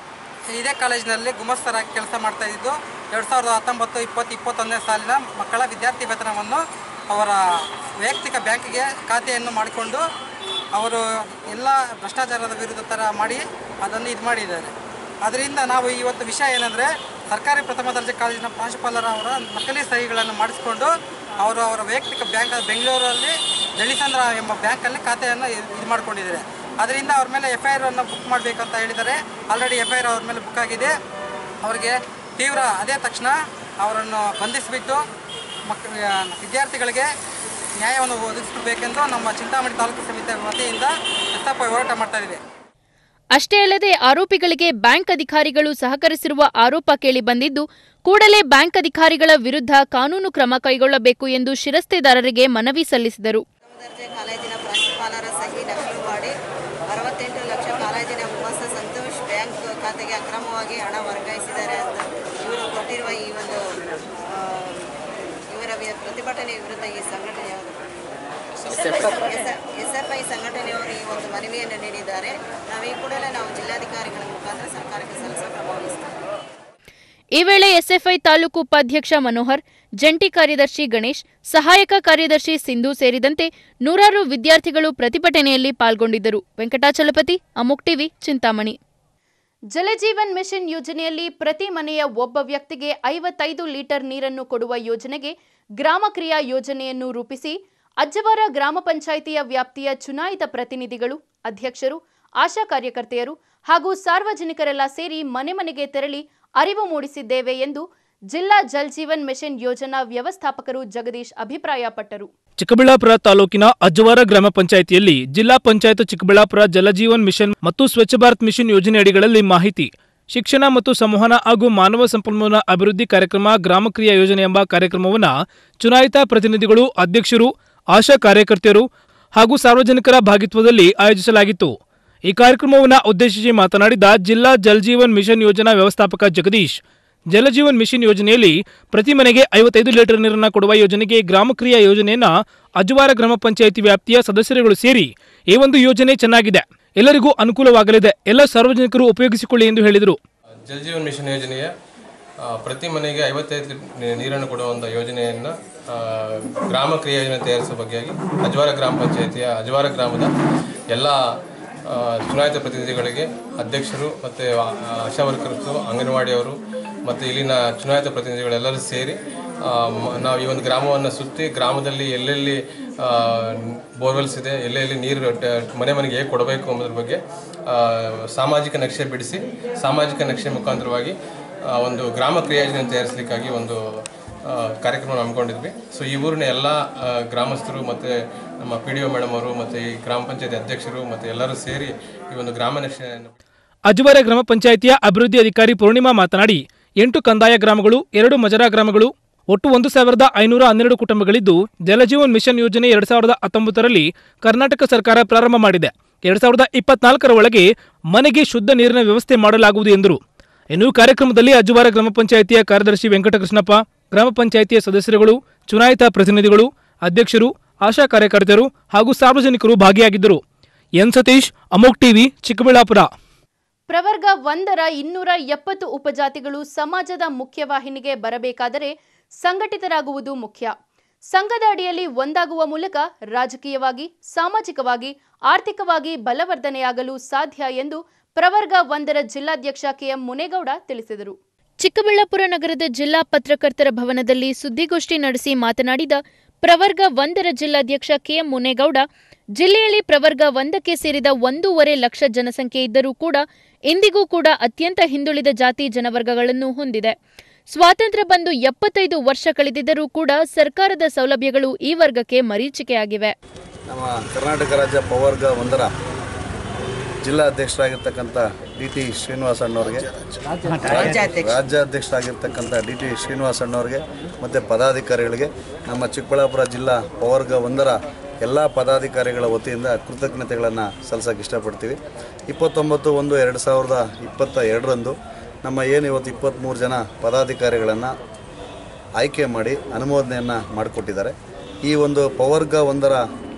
ಇದೇ ಕಾಲೇಜಿನಲ್ಲಿ ಗುಮಸ್ತರಾಗಿ ಕೆಲಸ ಮಾಡ್ತಾ ಇದ್ದು ಎರಡು ಸಾವಿರದ ಹತ್ತೊಂಬತ್ತು ಇಪ್ಪತ್ತು ಇಪ್ಪತ್ತೊಂದನೇ ಸಾಲಿನ ಮಕ್ಕಳ ವಿದ್ಯಾರ್ಥಿ ವೇತನವನ್ನು ಅವರ ವೈಯಕ್ತಿಕ ಬ್ಯಾಂಕಿಗೆ ಖಾತೆಯನ್ನು ಮಾಡಿಕೊಂಡು ಅವರು ಎಲ್ಲ ಭ್ರಷ್ಟಾಚಾರದ ವಿರುದ್ಧ ಥರ ಮಾಡಿ ಅದನ್ನು ಇದು ಮಾಡಿದ್ದಾರೆ ಅದರಿಂದ ನಾವು ಇವತ್ತು ವಿಷಯ ಏನಂದರೆ ಸರ್ಕಾರಿ ಪ್ರಥಮ ದರ್ಜೆ ಕಾಲೇಜಿನ ಪ್ರಾಂಶುಪಾಲರ ಅವರ ನಕಲಿ ಸಹಿಗಳನ್ನು ಮಾಡಿಸಿಕೊಂಡು ಅವರು ಅವರ ವೈಯಕ್ತಿಕ ಬ್ಯಾಂಕ್ ಬೆಂಗಳೂರಲ್ಲಿ ದಳಿಸಂದ್ರ ಎಂಬ ಬ್ಯಾಂಕಲ್ಲಿ ಖಾತೆಯನ್ನು ಇದು ಮಾಡ್ಕೊಂಡಿದ್ದಾರೆ ಅದರಿಂದ ಅವ್ರ ಮೇಲೆ ಎಫ್ ಐ ಆರನ್ನು ಬುಕ್ ಮಾಡಬೇಕಂತ ಹೇಳಿದ್ದಾರೆ ಆಲ್ರೆಡಿ ಎಫ್ ಐ ಆರ್ ಅವ್ರ ಮೇಲೆ ಬುಕ್ ಆಗಿದೆ ಅವರಿಗೆ ತೀವ್ರ ಅದೇ ತಕ್ಷಣ ಅವರನ್ನು ಬಂಧಿಸಿಬಿಟ್ಟು ಮಕ್ ವಿದ್ಯಾರ್ಥಿಗಳಿಗೆ ನ್ಯಾಯವನ್ನು ಒದಗಿಸಬೇಕೆಂದು ನಮ್ಮ ಚಿಂತಾಮಣಿ ತಾಲೂಕು ಸಮಿತಿ ವತಿಯಿಂದ ಎಸ್ ಹೋರಾಟ ಮಾಡ್ತಾ ಇದ್ದೀವಿ ಅಷ್ಟೇ ಅಲ್ಲದೆ ಆರೋಪಿಗಳಿಗೆ ಬ್ಯಾಂಕ್ ಅಧಿಕಾರಿಗಳು ಸಹಕರಿಸಿರುವ ಆರೋಪ ಕೇಳಿಬಂದಿದ್ದು ಕೂಡಲೇ ಬ್ಯಾಂಕ್ ಅಧಿಕಾರಿಗಳ ವಿರುದ್ಧ ಕಾನೂನು ಕ್ರಮ ಕೈಗೊಳ್ಳಬೇಕು ಎಂದು ಶಿರಸ್ತೆದಾರರಿಗೆ ಮನವಿ ಸಲ್ಲಿಸಿದರು ದರ್ಜೆ ಕಾಲೇಜಿನ ಪ್ರಾಂಶುಪಾಲರ ಸಹಿ ನಕಲು ಮಾಡಿ ಅರವತ್ತೆಂಟು ಲಕ್ಷ ಕಾಲೇಜಿನ ಗುಮಾಸ್ತ ಸಂತೋಷ್ ಬ್ಯಾಂಕ್ ಖಾತೆಗೆ ಅಕ್ರಮವಾಗಿ ಹಣ ವರ್ಗಾಯಿಸಿದ್ದಾರೆ ಅಂತ ಇವರು ಕೊಟ್ಟಿರುವ ಈ ಒಂದು ಆ, ಇವರ ಈ ಪ್ರತಿಭಟನೆ ವಿರುದ್ಧ ಈ ಸಂಘಟನೆಯವರು ಎಸ್ ಎಫ್ ಐ ಸಂಘಟನೆಯವರು ಈ ಒಂದು ಮನವಿಯನ್ನು ನೀಡಿದ್ದಾರೆ ನಾವು ಈ ಕೂಡಲೇ ನಾವು ಜಿಲ್ಲಾಧಿಕಾರಿಗಳ ಮುಖಾಂತರ ಸರ್ಕಾರಕ್ಕೆ ಸಲ್ಲಿಸೋ ಕ್ರಮ ವಹಿಸ್ತೇವೆ ಈ ವೇಳೆ ಎಸ್ಎಫ್ಐ ತಾಲೂಕು ಉಪಾಧ್ಯಕ್ಷ ಮನೋಹರ್ ಜಂಟಿ ಕಾರ್ಯದರ್ಶಿ ಗಣೇಶ್ ಸಹಾಯಕ ಕಾರ್ಯದರ್ಶಿ ಸಿಂಧು ಸೇರಿದಂತೆ ನೂರಾರು ವಿದ್ಯಾರ್ಥಿಗಳು ಪ್ರತಿಭಟನೆಯಲ್ಲಿ ಪಾಲ್ಗೊಂಡಿದ್ದರು ವೆಂಕಟಾಚಲಪತಿ ಅಮುಕ್ ಟಿವಿ ಚಿಂತಾಮಣಿ ಜಲಜೀವನ್ ಮಿಷನ್ ಯೋಜನೆಯಲ್ಲಿ ಪ್ರತಿ ಮನೆಯ ಒಬ್ಬ ವ್ಯಕ್ತಿಗೆ ಐವತ್ತೈದು ಲೀಟರ್ ನೀರನ್ನು ಕೊಡುವ ಯೋಜನೆಗೆ ಗ್ರಾಮ ಕ್ರಿಯಾ ಯೋಜನೆಯನ್ನು ರೂಪಿಸಿ ಅಜ್ಜವಾರ ಗ್ರಾಮ ಪಂಚಾಯಿತಿಯ ವ್ಯಾಪ್ತಿಯ ಚುನಾಯಿತ ಪ್ರತಿನಿಧಿಗಳು ಅಧ್ಯಕ್ಷರು ಆಶಾ ಕಾರ್ಯಕರ್ತೆಯರು ಹಾಗೂ ಸಾರ್ವಜನಿಕರೆಲ್ಲ ಸೇರಿ ಮನೆ ಮನೆಗೆ ತೆರಳಿ ಅರಿವು ಮೂಡಿಸಿದ್ದೇವೆ ಎಂದು ಜಿಲ್ಲಾ ಜಲ್ ಜೀವನ್ ಮಿಷನ್ ಯೋಜನಾ ವ್ಯವಸ್ಥಾಪಕರು ಜಗದೀಶ್ ಅಭಿಪ್ರಾಯಪಟ್ಟರು ಚಿಕ್ಕಬಳ್ಳಾಪುರ ತಾಲೂಕಿನ ಅಜ್ಜವಾರ ಗ್ರಾಮ ಪಂಚಾಯಿತಿಯಲ್ಲಿ ಜಿಲ್ಲಾ ಪಂಚಾಯತ್ ಚಿಕ್ಕಬಳ್ಳಾಪುರ ಜಲಜೀವನ್ ಮಿಷನ್ ಮತ್ತು ಸ್ವಚ್ಛ ಭಾರತ್ ಮಿಷನ್ ಯೋಜನೆಯಡಿಗಳಲ್ಲಿ ಮಾಹಿತಿ ಶಿಕ್ಷಣ ಮತ್ತು ಸಂವಹನ ಹಾಗೂ ಮಾನವ ಸಂಪನ್ಮೂಲ ಅಭಿವೃದ್ಧಿ ಕಾರ್ಯಕ್ರಮ ಗ್ರಾಮ ಕ್ರಿಯಾ ಯೋಜನೆ ಎಂಬ ಕಾರ್ಯಕ್ರಮವನ್ನು ಚುನಾಯಿತ ಪ್ರತಿನಿಧಿಗಳು ಅಧ್ಯಕ್ಷರು ಆಶಾ ಕಾರ್ಯಕರ್ತೆಯರು ಹಾಗೂ ಸಾರ್ವಜನಿಕರ ಭಾಗಿತ್ವದಲ್ಲಿ ಆಯೋಜಿಸಲಾಗಿತ್ತು ಈ ಕಾರ್ಯಕ್ರಮವನ್ನು ಉದ್ದೇಶಿಸಿ ಮಾತನಾಡಿದ ಜಿಲ್ಲಾ ಜಲ್ ಜೀವನ್ ಮಿಷನ್ ಯೋಜನಾ ವ್ಯವಸ್ಥಾಪಕ ಜಗದೀಶ್ ಜಲಜೀವನ್ ಮಿಷನ್ ಯೋಜನೆಯಲ್ಲಿ ಪ್ರತಿ ಮನೆಗೆ ಐವತ್ತೈದು ಲೀಟರ್ ನೀರನ್ನು ಕೊಡುವ ಯೋಜನೆಗೆ ಗ್ರಾಮ ಕ್ರಿಯಾ ಯೋಜನೆಯನ್ನ ಅಜ್ವಾರ ಗ್ರಾಮ ಪಂಚಾಯಿತಿ ವ್ಯಾಪ್ತಿಯ ಸದಸ್ಯರುಗಳು ಸೇರಿ ಈ ಒಂದು ಯೋಜನೆ ಚೆನ್ನಾಗಿದೆ ಎಲ್ಲರಿಗೂ ಅನುಕೂಲವಾಗಲಿದೆ ಎಲ್ಲ ಸಾರ್ವಜನಿಕರು ಉಪಯೋಗಿಸಿಕೊಳ್ಳಿ ಎಂದು ಹೇಳಿದರು ಜಲ್ ಜೀವನ್ ಮಿಷನ್ ಯೋಜನೆಯ ಆ, ಪ್ರತಿ ಮನೆಗೆ ಐವತ್ತೈದು ಲೀಟರ್ ನೀರನ್ನು ಕೊಡುವಂಥ ಯೋಜನೆಯನ್ನು ಗ್ರಾಮ ಕ್ರಿಯಾ ಯೋಜನೆ ತಯಾರಿಸುವ ಬಗ್ಗೆಯಾಗಿ ಅಜ್ವಾರ ಗ್ರಾಮ ಪಂಚಾಯಿತಿಯ ಅಜ್ವಾರ ಗ್ರಾಮದ ಎಲ್ಲ ಆ, ಚುನಾಯಿತ ಪ್ರತಿನಿಧಿಗಳಿಗೆ ಅಧ್ಯಕ್ಷರು ಮತ್ತು ಆಶಾ ವರ್ಕರ್ಸು ಅಂಗನವಾಡಿಯವರು ಮತ್ತು ಇಲ್ಲಿನ ಚುನಾಯಿತ ಪ್ರತಿನಿಧಿಗಳೆಲ್ಲರೂ ಸೇರಿ ಆ, ಮ- ನಾವು ಈ ಒಂದು ಗ್ರಾಮವನ್ನು ಸುತ್ತಿ ಗ್ರಾಮದಲ್ಲಿ ಎಲ್ಲೆಲ್ಲಿ ಆ, ಬೋರ್ವೆಲ್ಸ್ ಇದೆ ಎಲ್ಲೆಲ್ಲಿ ನೀರು ಟ- ಮನೆ ಮನೆಗೆ ಹೇಗೆ ಕೊಡಬೇಕು ಎಂಬುದ್ರ ಬಗ್ಗೆ ಆ, ಸಾಮಾಜಿಕ ನಕ್ಷೆ ಬಿಡಿಸಿ ಸಾಮಾಜಿಕ ನಕ್ಷೆ ಮುಖಾಂತರವಾಗಿ ಆ, ಒಂದು ಗ್ರಾಮ ಕ್ರಿಯಾಯೋಜನೆ ತಯಾರಿಸಲಿಕ್ಕಾಗಿ ಒಂದು ಆ, ಕಾರ್ಯಕ್ರಮ ಹಮ್ಮಿಕೊಂಡಿದ್ವಿ ಸೊ ಈ ಊರಿನ ಎಲ್ಲ ಆ, ಗ್ರಾಮಸ್ಥರು ಮತ್ತು ನಮ್ಮ ಪಿ ಡಿ ಒ ಮೇಡಮ್ ಅವರು ಮತ್ತು ಈ ಗ್ರಾಮ ಪಂಚಾಯತಿ ಅಧ್ಯಕ್ಷರು ಮತ್ತು ಎಲ್ಲರೂ ಸೇರಿ ಈ ಒಂದು ಗ್ರಾಮ ನಕ್ಷೆಯನ್ನು ಅಜ್ವಾರ ಗ್ರಾಮ ಪಂಚಾಯಿತಿಯ ಅಭಿವೃದ್ಧಿ ಅಧಿಕಾರಿ ಪೂರ್ಣಿಮಾ ಮಾತನಾಡಿ ಎಂಟು ಕಂದಾಯ ಗ್ರಾಮಗಳು ಎರಡು ಮಜರಾ ಗ್ರಾಮಗಳು ಒಟ್ಟು ಒಂದು ಸಾವಿರದ ಐನೂರ ಹನ್ನೆರಡು ಕುಟುಂಬಗಳಿದ್ದು ಜಲಜೀವನ್ ಮಿಷನ್ ಯೋಜನೆ ಎರಡ್ ಸಾವಿರದ ಹತ್ತೊಂಬತ್ತರಲ್ಲಿ ಕರ್ನಾಟಕ ಸರ್ಕಾರ ಪ್ರಾರಂಭ ಮಾಡಿದೆ ಎರಡ್ ಸಾವಿರದ ಇಪ್ಪತ್ನಾಲ್ಕರ ಒಳಗೆ ಮನೆಗೆ ಶುದ್ಧ ನೀರಿನ ವ್ಯವಸ್ಥೆ ಮಾಡಲಾಗುವುದು ಎಂದರು ಇನ್ನು ಕಾರ್ಯಕ್ರಮದಲ್ಲಿ ಅಜ್ವಾರ ಗ್ರಾಮ ಪಂಚಾಯಿತಿಯ ಕಾರ್ಯದರ್ಶಿ ವೆಂಕಟಕೃಷ್ಣಪ್ಪ ಗ್ರಾಮ ಪಂಚಾಯಿತಿಯ ಸದಸ್ಯರುಗಳು ಚುನಾಯಿತ ಪ್ರತಿನಿಧಿಗಳು ಅಧ್ಯಕ್ಷರು ಆಶಾ ಕಾರ್ಯಕರ್ತರು ಹಾಗೂ ಸಾರ್ವಜನಿಕರು ಭಾಗಿಯಾಗಿದ್ದರು ಎನ್ ಸತೀಶ್ ಅಮೋಕ್ ಟಿವಿ ಚಿಕ್ಕಬಳ್ಳಾಪುರ ಪ್ರವರ್ಗ ಒಂದರ ಇನ್ನೂರ ಎಪ್ಪತ್ತು ಉಪಜಾತಿಗಳು ಸಮಾಜದ ಮುಖ್ಯವಾಹಿನಿಗೆ ಬರಬೇಕಾದರೆ ಸಂಘಟಿತರಾಗುವುದು ಮುಖ್ಯ ಸಂಘದ ಅಡಿಯಲ್ಲಿ ಒಂದಾಗುವ ಮೂಲಕ ರಾಜಕೀಯವಾಗಿ ಸಾಮಾಜಿಕವಾಗಿ ಆರ್ಥಿಕವಾಗಿ ಬಲವರ್ಧನೆಯಾಗಲು ಸಾಧ್ಯ ಎಂದು ಪ್ರವರ್ಗ ಒಂದರ ಜಿಲ್ಲಾಧ್ಯಕ್ಷ ಕೆಎಂ ಮುನೇಗೌಡ ತಿಳಿಸಿದರು ಚಿಕ್ಕಬಳ್ಳಾಪುರ ನಗರದ ಜಿಲ್ಲಾ ಪತ್ರಕರ್ತರ ಭವನದಲ್ಲಿ ಸುದ್ದಿಗೋಷ್ಠಿ ನಡೆಸಿ ಮಾತನಾಡಿದ ಪ್ರವರ್ಗ ಒಂದರ ಜಿಲ್ಲಾಧ್ಯಕ್ಷ ಕೆಎಂ ಮುನೇಗೌಡ ಜಿಲ್ಲೆಯಲ್ಲಿ ಪ್ರವರ್ಗ ಒಂದಕ್ಕೆ ಸೇರಿದ ಒಂದೂವರೆ ಲಕ್ಷ ಜನಸಂಖ್ಯೆ ಇದ್ದರೂ ಕೂಡ ಇಂದಿಗೂ ಕೂಡ ಅತ್ಯಂತ ಹಿಂದುಳಿದ ಜಾತಿ ಜನವರ್ಗಗಳನ್ನು ಹೊಂದಿದೆ ಸ್ವಾತಂತ್ರ್ಯ ಬಂದು ಎಪ್ಪತ್ತೈದು ವರ್ಷ ಕಳೆದಿದ್ದರೂ ಕೂಡ ಸರ್ಕಾರದ ಸೌಲಭ್ಯಗಳು ಈ ವರ್ಗಕ್ಕೆ ಮರೀಚಿಕೆಯಾಗಿವೆ ನಮ್ಮ ಕರ್ನಾಟಕ ರಾಜ್ಯ ಪವರ್ಗ ಒಂದರ ಜಿಲ್ಲಾ ಅಧ್ಯಕ್ಷರಾಗಿರ್ತಕ್ಕಂಥ ಡಿ ಟಿ ಶ್ರೀನಿವಾಸ ಅಣ್ಣವ್ರಿಗೆ ರಾಜ್ಯಾಧ್ಯಕ್ಷ. ರಾಜ್ಯಾಧ್ಯಕ್ಷರಾಗಿರ್ತಕ್ಕಂಥ ಡಿ ಟಿ ಶ್ರೀನಿವಾಸ ಅಣ್ಣವ್ರಿಗೆ ಮತ್ತು ಪದಾಧಿಕಾರಿಗಳಿಗೆ ನಮ್ಮ ಚಿಕ್ಕಬಳ್ಳಾಪುರ ಜಿಲ್ಲಾ ಪವರ್ಗ ಒಂದರ ಎಲ್ಲ ಪದಾಧಿಕಾರಿಗಳ ವತಿಯಿಂದ ಕೃತಜ್ಞತೆಗಳನ್ನು ಸಲ್ಲಿಸೋಕೆ ಇಷ್ಟಪಡ್ತೀವಿ ಇಪ್ಪತ್ತೊಂಬತ್ತು ಒಂದು ಎರಡು ಸಾವಿರದ ಇಪ್ಪತ್ತ ಎರಡರಂದು ನಮ್ಮ ಏನು ಇವತ್ತು ಇಪ್ಪತ್ತ್ಮೂರು ಜನ ಪದಾಧಿಕಾರಿಗಳನ್ನು ಆಯ್ಕೆ ಮಾಡಿ ಅನುಮೋದನೆಯನ್ನು ಮಾಡಿಕೊಟ್ಟಿದ್ದಾರೆ ಈ ಒಂದು ಪವರ್ಗ ಒಂದರ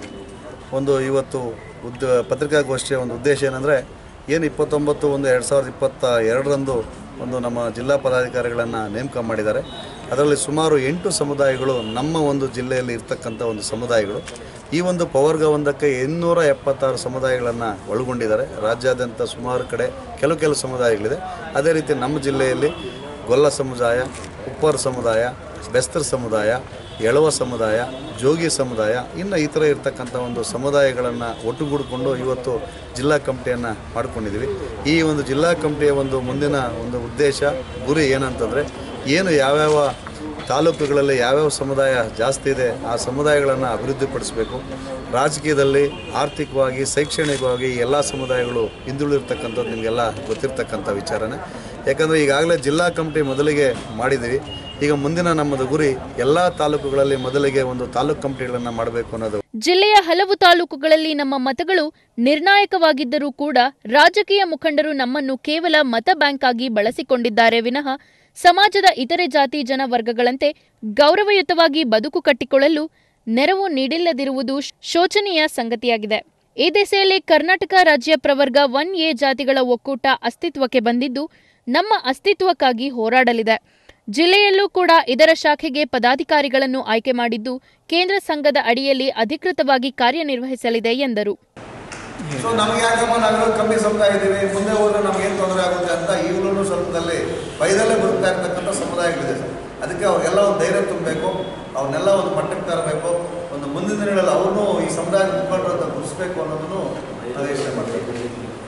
ಒಂದು ಇವತ್ತು ಉದ್ದ ಪತ್ರಿಕಾಗೋಷ್ಠಿಯ ಒಂದು ಉದ್ದೇಶ ಏನಂದರೆ ಏನು ಇಪ್ಪತ್ತೊಂಬತ್ತು ಒಂದು ಎರಡು ಸಾವಿರದ ಇಪ್ಪತ್ತ ಎರಡರಂದು ಒಂದು ನಮ್ಮ ಜಿಲ್ಲಾ ಪದಾಧಿಕಾರಿಗಳನ್ನು ನೇಮಕ ಮಾಡಿದ್ದಾರೆ ಅದರಲ್ಲಿ ಸುಮಾರು ಎಂಟು ಸಮುದಾಯಗಳು ನಮ್ಮ ಒಂದು ಜಿಲ್ಲೆಯಲ್ಲಿ ಇರ್ತಕ್ಕಂಥ ಒಂದು ಸಮುದಾಯಗಳು ಈ ಒಂದು ಪವರ್ಗ ಒಂದಕ್ಕೆ ಇನ್ನೂರ ಎಪ್ಪತ್ತಾರು ಸಮುದಾಯಗಳನ್ನು ಒಳಗೊಂಡಿದ್ದಾರೆ ರಾಜ್ಯಾದ್ಯಂತ ಸುಮಾರು ಕಡೆ ಕೆಲವು ಕೆಲವು ಸಮುದಾಯಗಳಿದೆ ಅದೇ ರೀತಿ ನಮ್ಮ ಜಿಲ್ಲೆಯಲ್ಲಿ ಗೊಲ್ಲ ಸಮುದಾಯ ಉಪ್ಪರ್ ಸಮುದಾಯ ಬೆಸ್ತರ್ ಸಮುದಾಯ ಎಳವ ಸಮುದಾಯ ಜೋಗಿ ಸಮುದಾಯ ಇನ್ನು ಇತರ ಇರ್ತಕ್ಕಂಥ ಒಂದು ಸಮುದಾಯಗಳನ್ನು ಒಟ್ಟುಗೂಡಿಕೊಂಡು ಇವತ್ತು ಜಿಲ್ಲಾ ಕಮಿಟಿಯನ್ನು ಮಾಡ್ಕೊಂಡಿದ್ದೀವಿ ಈ ಒಂದು ಜಿಲ್ಲಾ ಕಮಿಟಿಯ ಒಂದು ಮುಂದಿನ ಒಂದು ಉದ್ದೇಶ ಗುರಿ ಏನಂತಂದರೆ ಏನು ಯಾವ್ಯಾವ ತಾಲೂಕುಗಳಲ್ಲಿ ಯಾವ್ಯಾವ ಸಮುದಾಯ ಜಾಸ್ತಿ ಇದೆ ಆ ಸಮುದಾಯಗಳನ್ನು ಅಭಿವೃದ್ಧಿಪಡಿಸಬೇಕು ರಾಜಕೀಯದಲ್ಲಿ ಆರ್ಥಿಕವಾಗಿ ಶೈಕ್ಷಣಿಕವಾಗಿ ಎಲ್ಲ ಸಮುದಾಯಗಳು ಹಿಂದುಳಿರ್ತಕ್ಕಂಥದ್ದು ನಿಮಗೆಲ್ಲ ಗೊತ್ತಿರ್ತಕ್ಕಂಥ ವಿಚಾರನೇ ಯಾಕಂದರೆ ಈಗಾಗಲೇ ಜಿಲ್ಲಾ ಕಮಿಟಿ ಮೊದಲಿಗೆ ಮಾಡಿದ್ದೀವಿ ಈಗ ಮುಂದಿನ ನಮ್ಮದು ಗುರಿ ಎಲ್ಲ ತಾಲೂಕುಗಳಲ್ಲಿ ಮೊದಲಿಗೆ ಒಂದು ತಾಲೂಕು ಕಮಿಟಿಗಳನ್ನು ಮಾಡಬೇಕು ಅನ್ನೋದು ಜಿಲ್ಲೆಯ ಹಲವು ತಾಲೂಕುಗಳಲ್ಲಿ ನಮ್ಮ ಮತಗಳು ನಿರ್ಣಾಯಕವಾಗಿದ್ದರೂ ಕೂಡ ರಾಜಕೀಯ ಮುಖಂಡರು ನಮ್ಮನ್ನು ಕೇವಲ ಮತ ಬ್ಯಾಂಕ್ ಆಗಿ ಬಳಸಿಕೊಂಡಿದ್ದಾರೆ ವಿನಃ ಸಮಾಜದ ಇತರೆ ಜಾತಿ ಜನ ವರ್ಗಗಳಂತೆ ಗೌರವಯುತವಾಗಿ ಬದುಕು ಕಟ್ಟಿಕೊಳ್ಳಲು ನೆರವು ನೀಡಿಲ್ಲದಿರುವುದು ಶೋಚನೀಯ ಸಂಗತಿಯಾಗಿದೆ ಈ ದಿಸೆಯಲ್ಲಿ ಕರ್ನಾಟಕ ರಾಜ್ಯ ಪ್ರವರ್ಗ ಒನ್ ಎ ಜಾತಿಗಳ ಒಕ್ಕೂಟ ಅಸ್ತಿತ್ವಕ್ಕೆ ಬಂದಿದ್ದು ನಮ್ಮ ಅಸ್ತಿತ್ವಕ್ಕಾಗಿ ಹೋರಾಡಲಿದೆ ಜಿಲ್ಲೆಯಲ್ಲೂ ಕೂಡ ಇದರ ಶಾಖೆಗೆ ಪದಾಧಿಕಾರಿಗಳನ್ನು ಆಯ್ಕೆ ಮಾಡಿದ್ದು ಕೇಂದ್ರ ಸಂಘದ ಅಡಿಯಲ್ಲಿ ಅಧಿಕೃತವಾಗಿ ಕಾರ್ಯನಿರ್ವಹಿಸಲಿದೆ ಎಂದರು ಸೊ ನಮ್ಗೆ ಯಾಕಮ್ಮ ನಾವೆಲ್ಲ ಕಮ್ಮಿ ಸಮುದಾಯ ಇದ್ದೀವಿ ಮುಂದೆ ಹೋದ್ರೆ ನಮ್ಗೆ ಏನು ತೊಂದರೆ ಆಗುತ್ತೆ ಅಂತ ಈಗಲೂ ಸ್ವಲ್ಪದಲ್ಲಿ ಭಯದಲ್ಲೇ ಬದುಕ್ತಾ ಇರ್ತಕ್ಕಂಥ ಸಮುದಾಯಗಳಿದೆ ಸರ್ ಅದಕ್ಕೆ ಅವ್ರಿಗೆಲ್ಲ ಒಂದು ಧೈರ್ಯ ತುಂಬಬೇಕು ಅವ್ರನ್ನೆಲ್ಲ ಒಂದು ಮಟ್ಟಕ್ಕೆ ತರಬೇಕು ಒಂದು ಮುಂದಿನ ದಿನಗಳಲ್ಲಿ ಅವ್ರನ್ನೂ ಈ ಸಮುದಾಯದ ಮುಖಂಡರು ಅಂತ ಗುರುತಿಸ್ಬೇಕು ಅನ್ನೋದನ್ನು ನಾವು ಯೋಚನೆ ಮಾಡಬೇಕು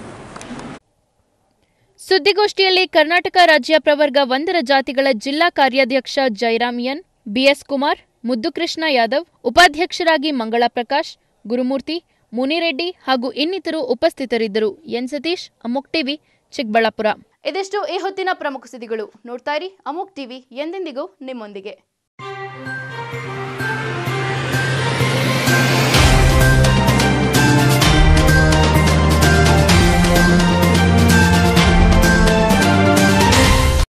ಸುದ್ದಿಗೋಷ್ಠಿಯಲ್ಲಿ ಕರ್ನಾಟಕ ರಾಜ್ಯ ಪ್ರವರ್ಗ ಒಂದರ ಜಾತಿಗಳ ಜಿಲ್ಲಾ ಕಾರ್ಯಾಧ್ಯಕ್ಷ ಜೈರಾಮ್ ಎನ್ ಬಿಎಸ್ ಕುಮಾರ್ ಮುದ್ದುಕೃಷ್ಣ ಯಾದವ್ ಉಪಾಧ್ಯಕ್ಷರಾಗಿ ಮಂಗಳ ಪ್ರಕಾಶ್ ಗುರುಮೂರ್ತಿ ಮುನಿರೆಡ್ಡಿ ಹಾಗೂ ಇನ್ನಿತರು ಉಪಸ್ಥಿತರಿದ್ದರು ಎನ್ ಸತೀಶ್ ಅಮುಕ್ ಟಿವಿ ಚಿಕ್ಕಬಳ್ಳಾಪುರ ಇದಿಷ್ಟು ಈ ಹೊತ್ತಿನ ಪ್ರಮುಖ ಸುದ್ದಿಗಳು ನೋಡ್ತಾ ಇರಿ ಅಮುಕ್ ಟಿವಿ ಎಂದೆಂದಿಗೂ ನಿಮ್ಮೊಂದಿಗೆ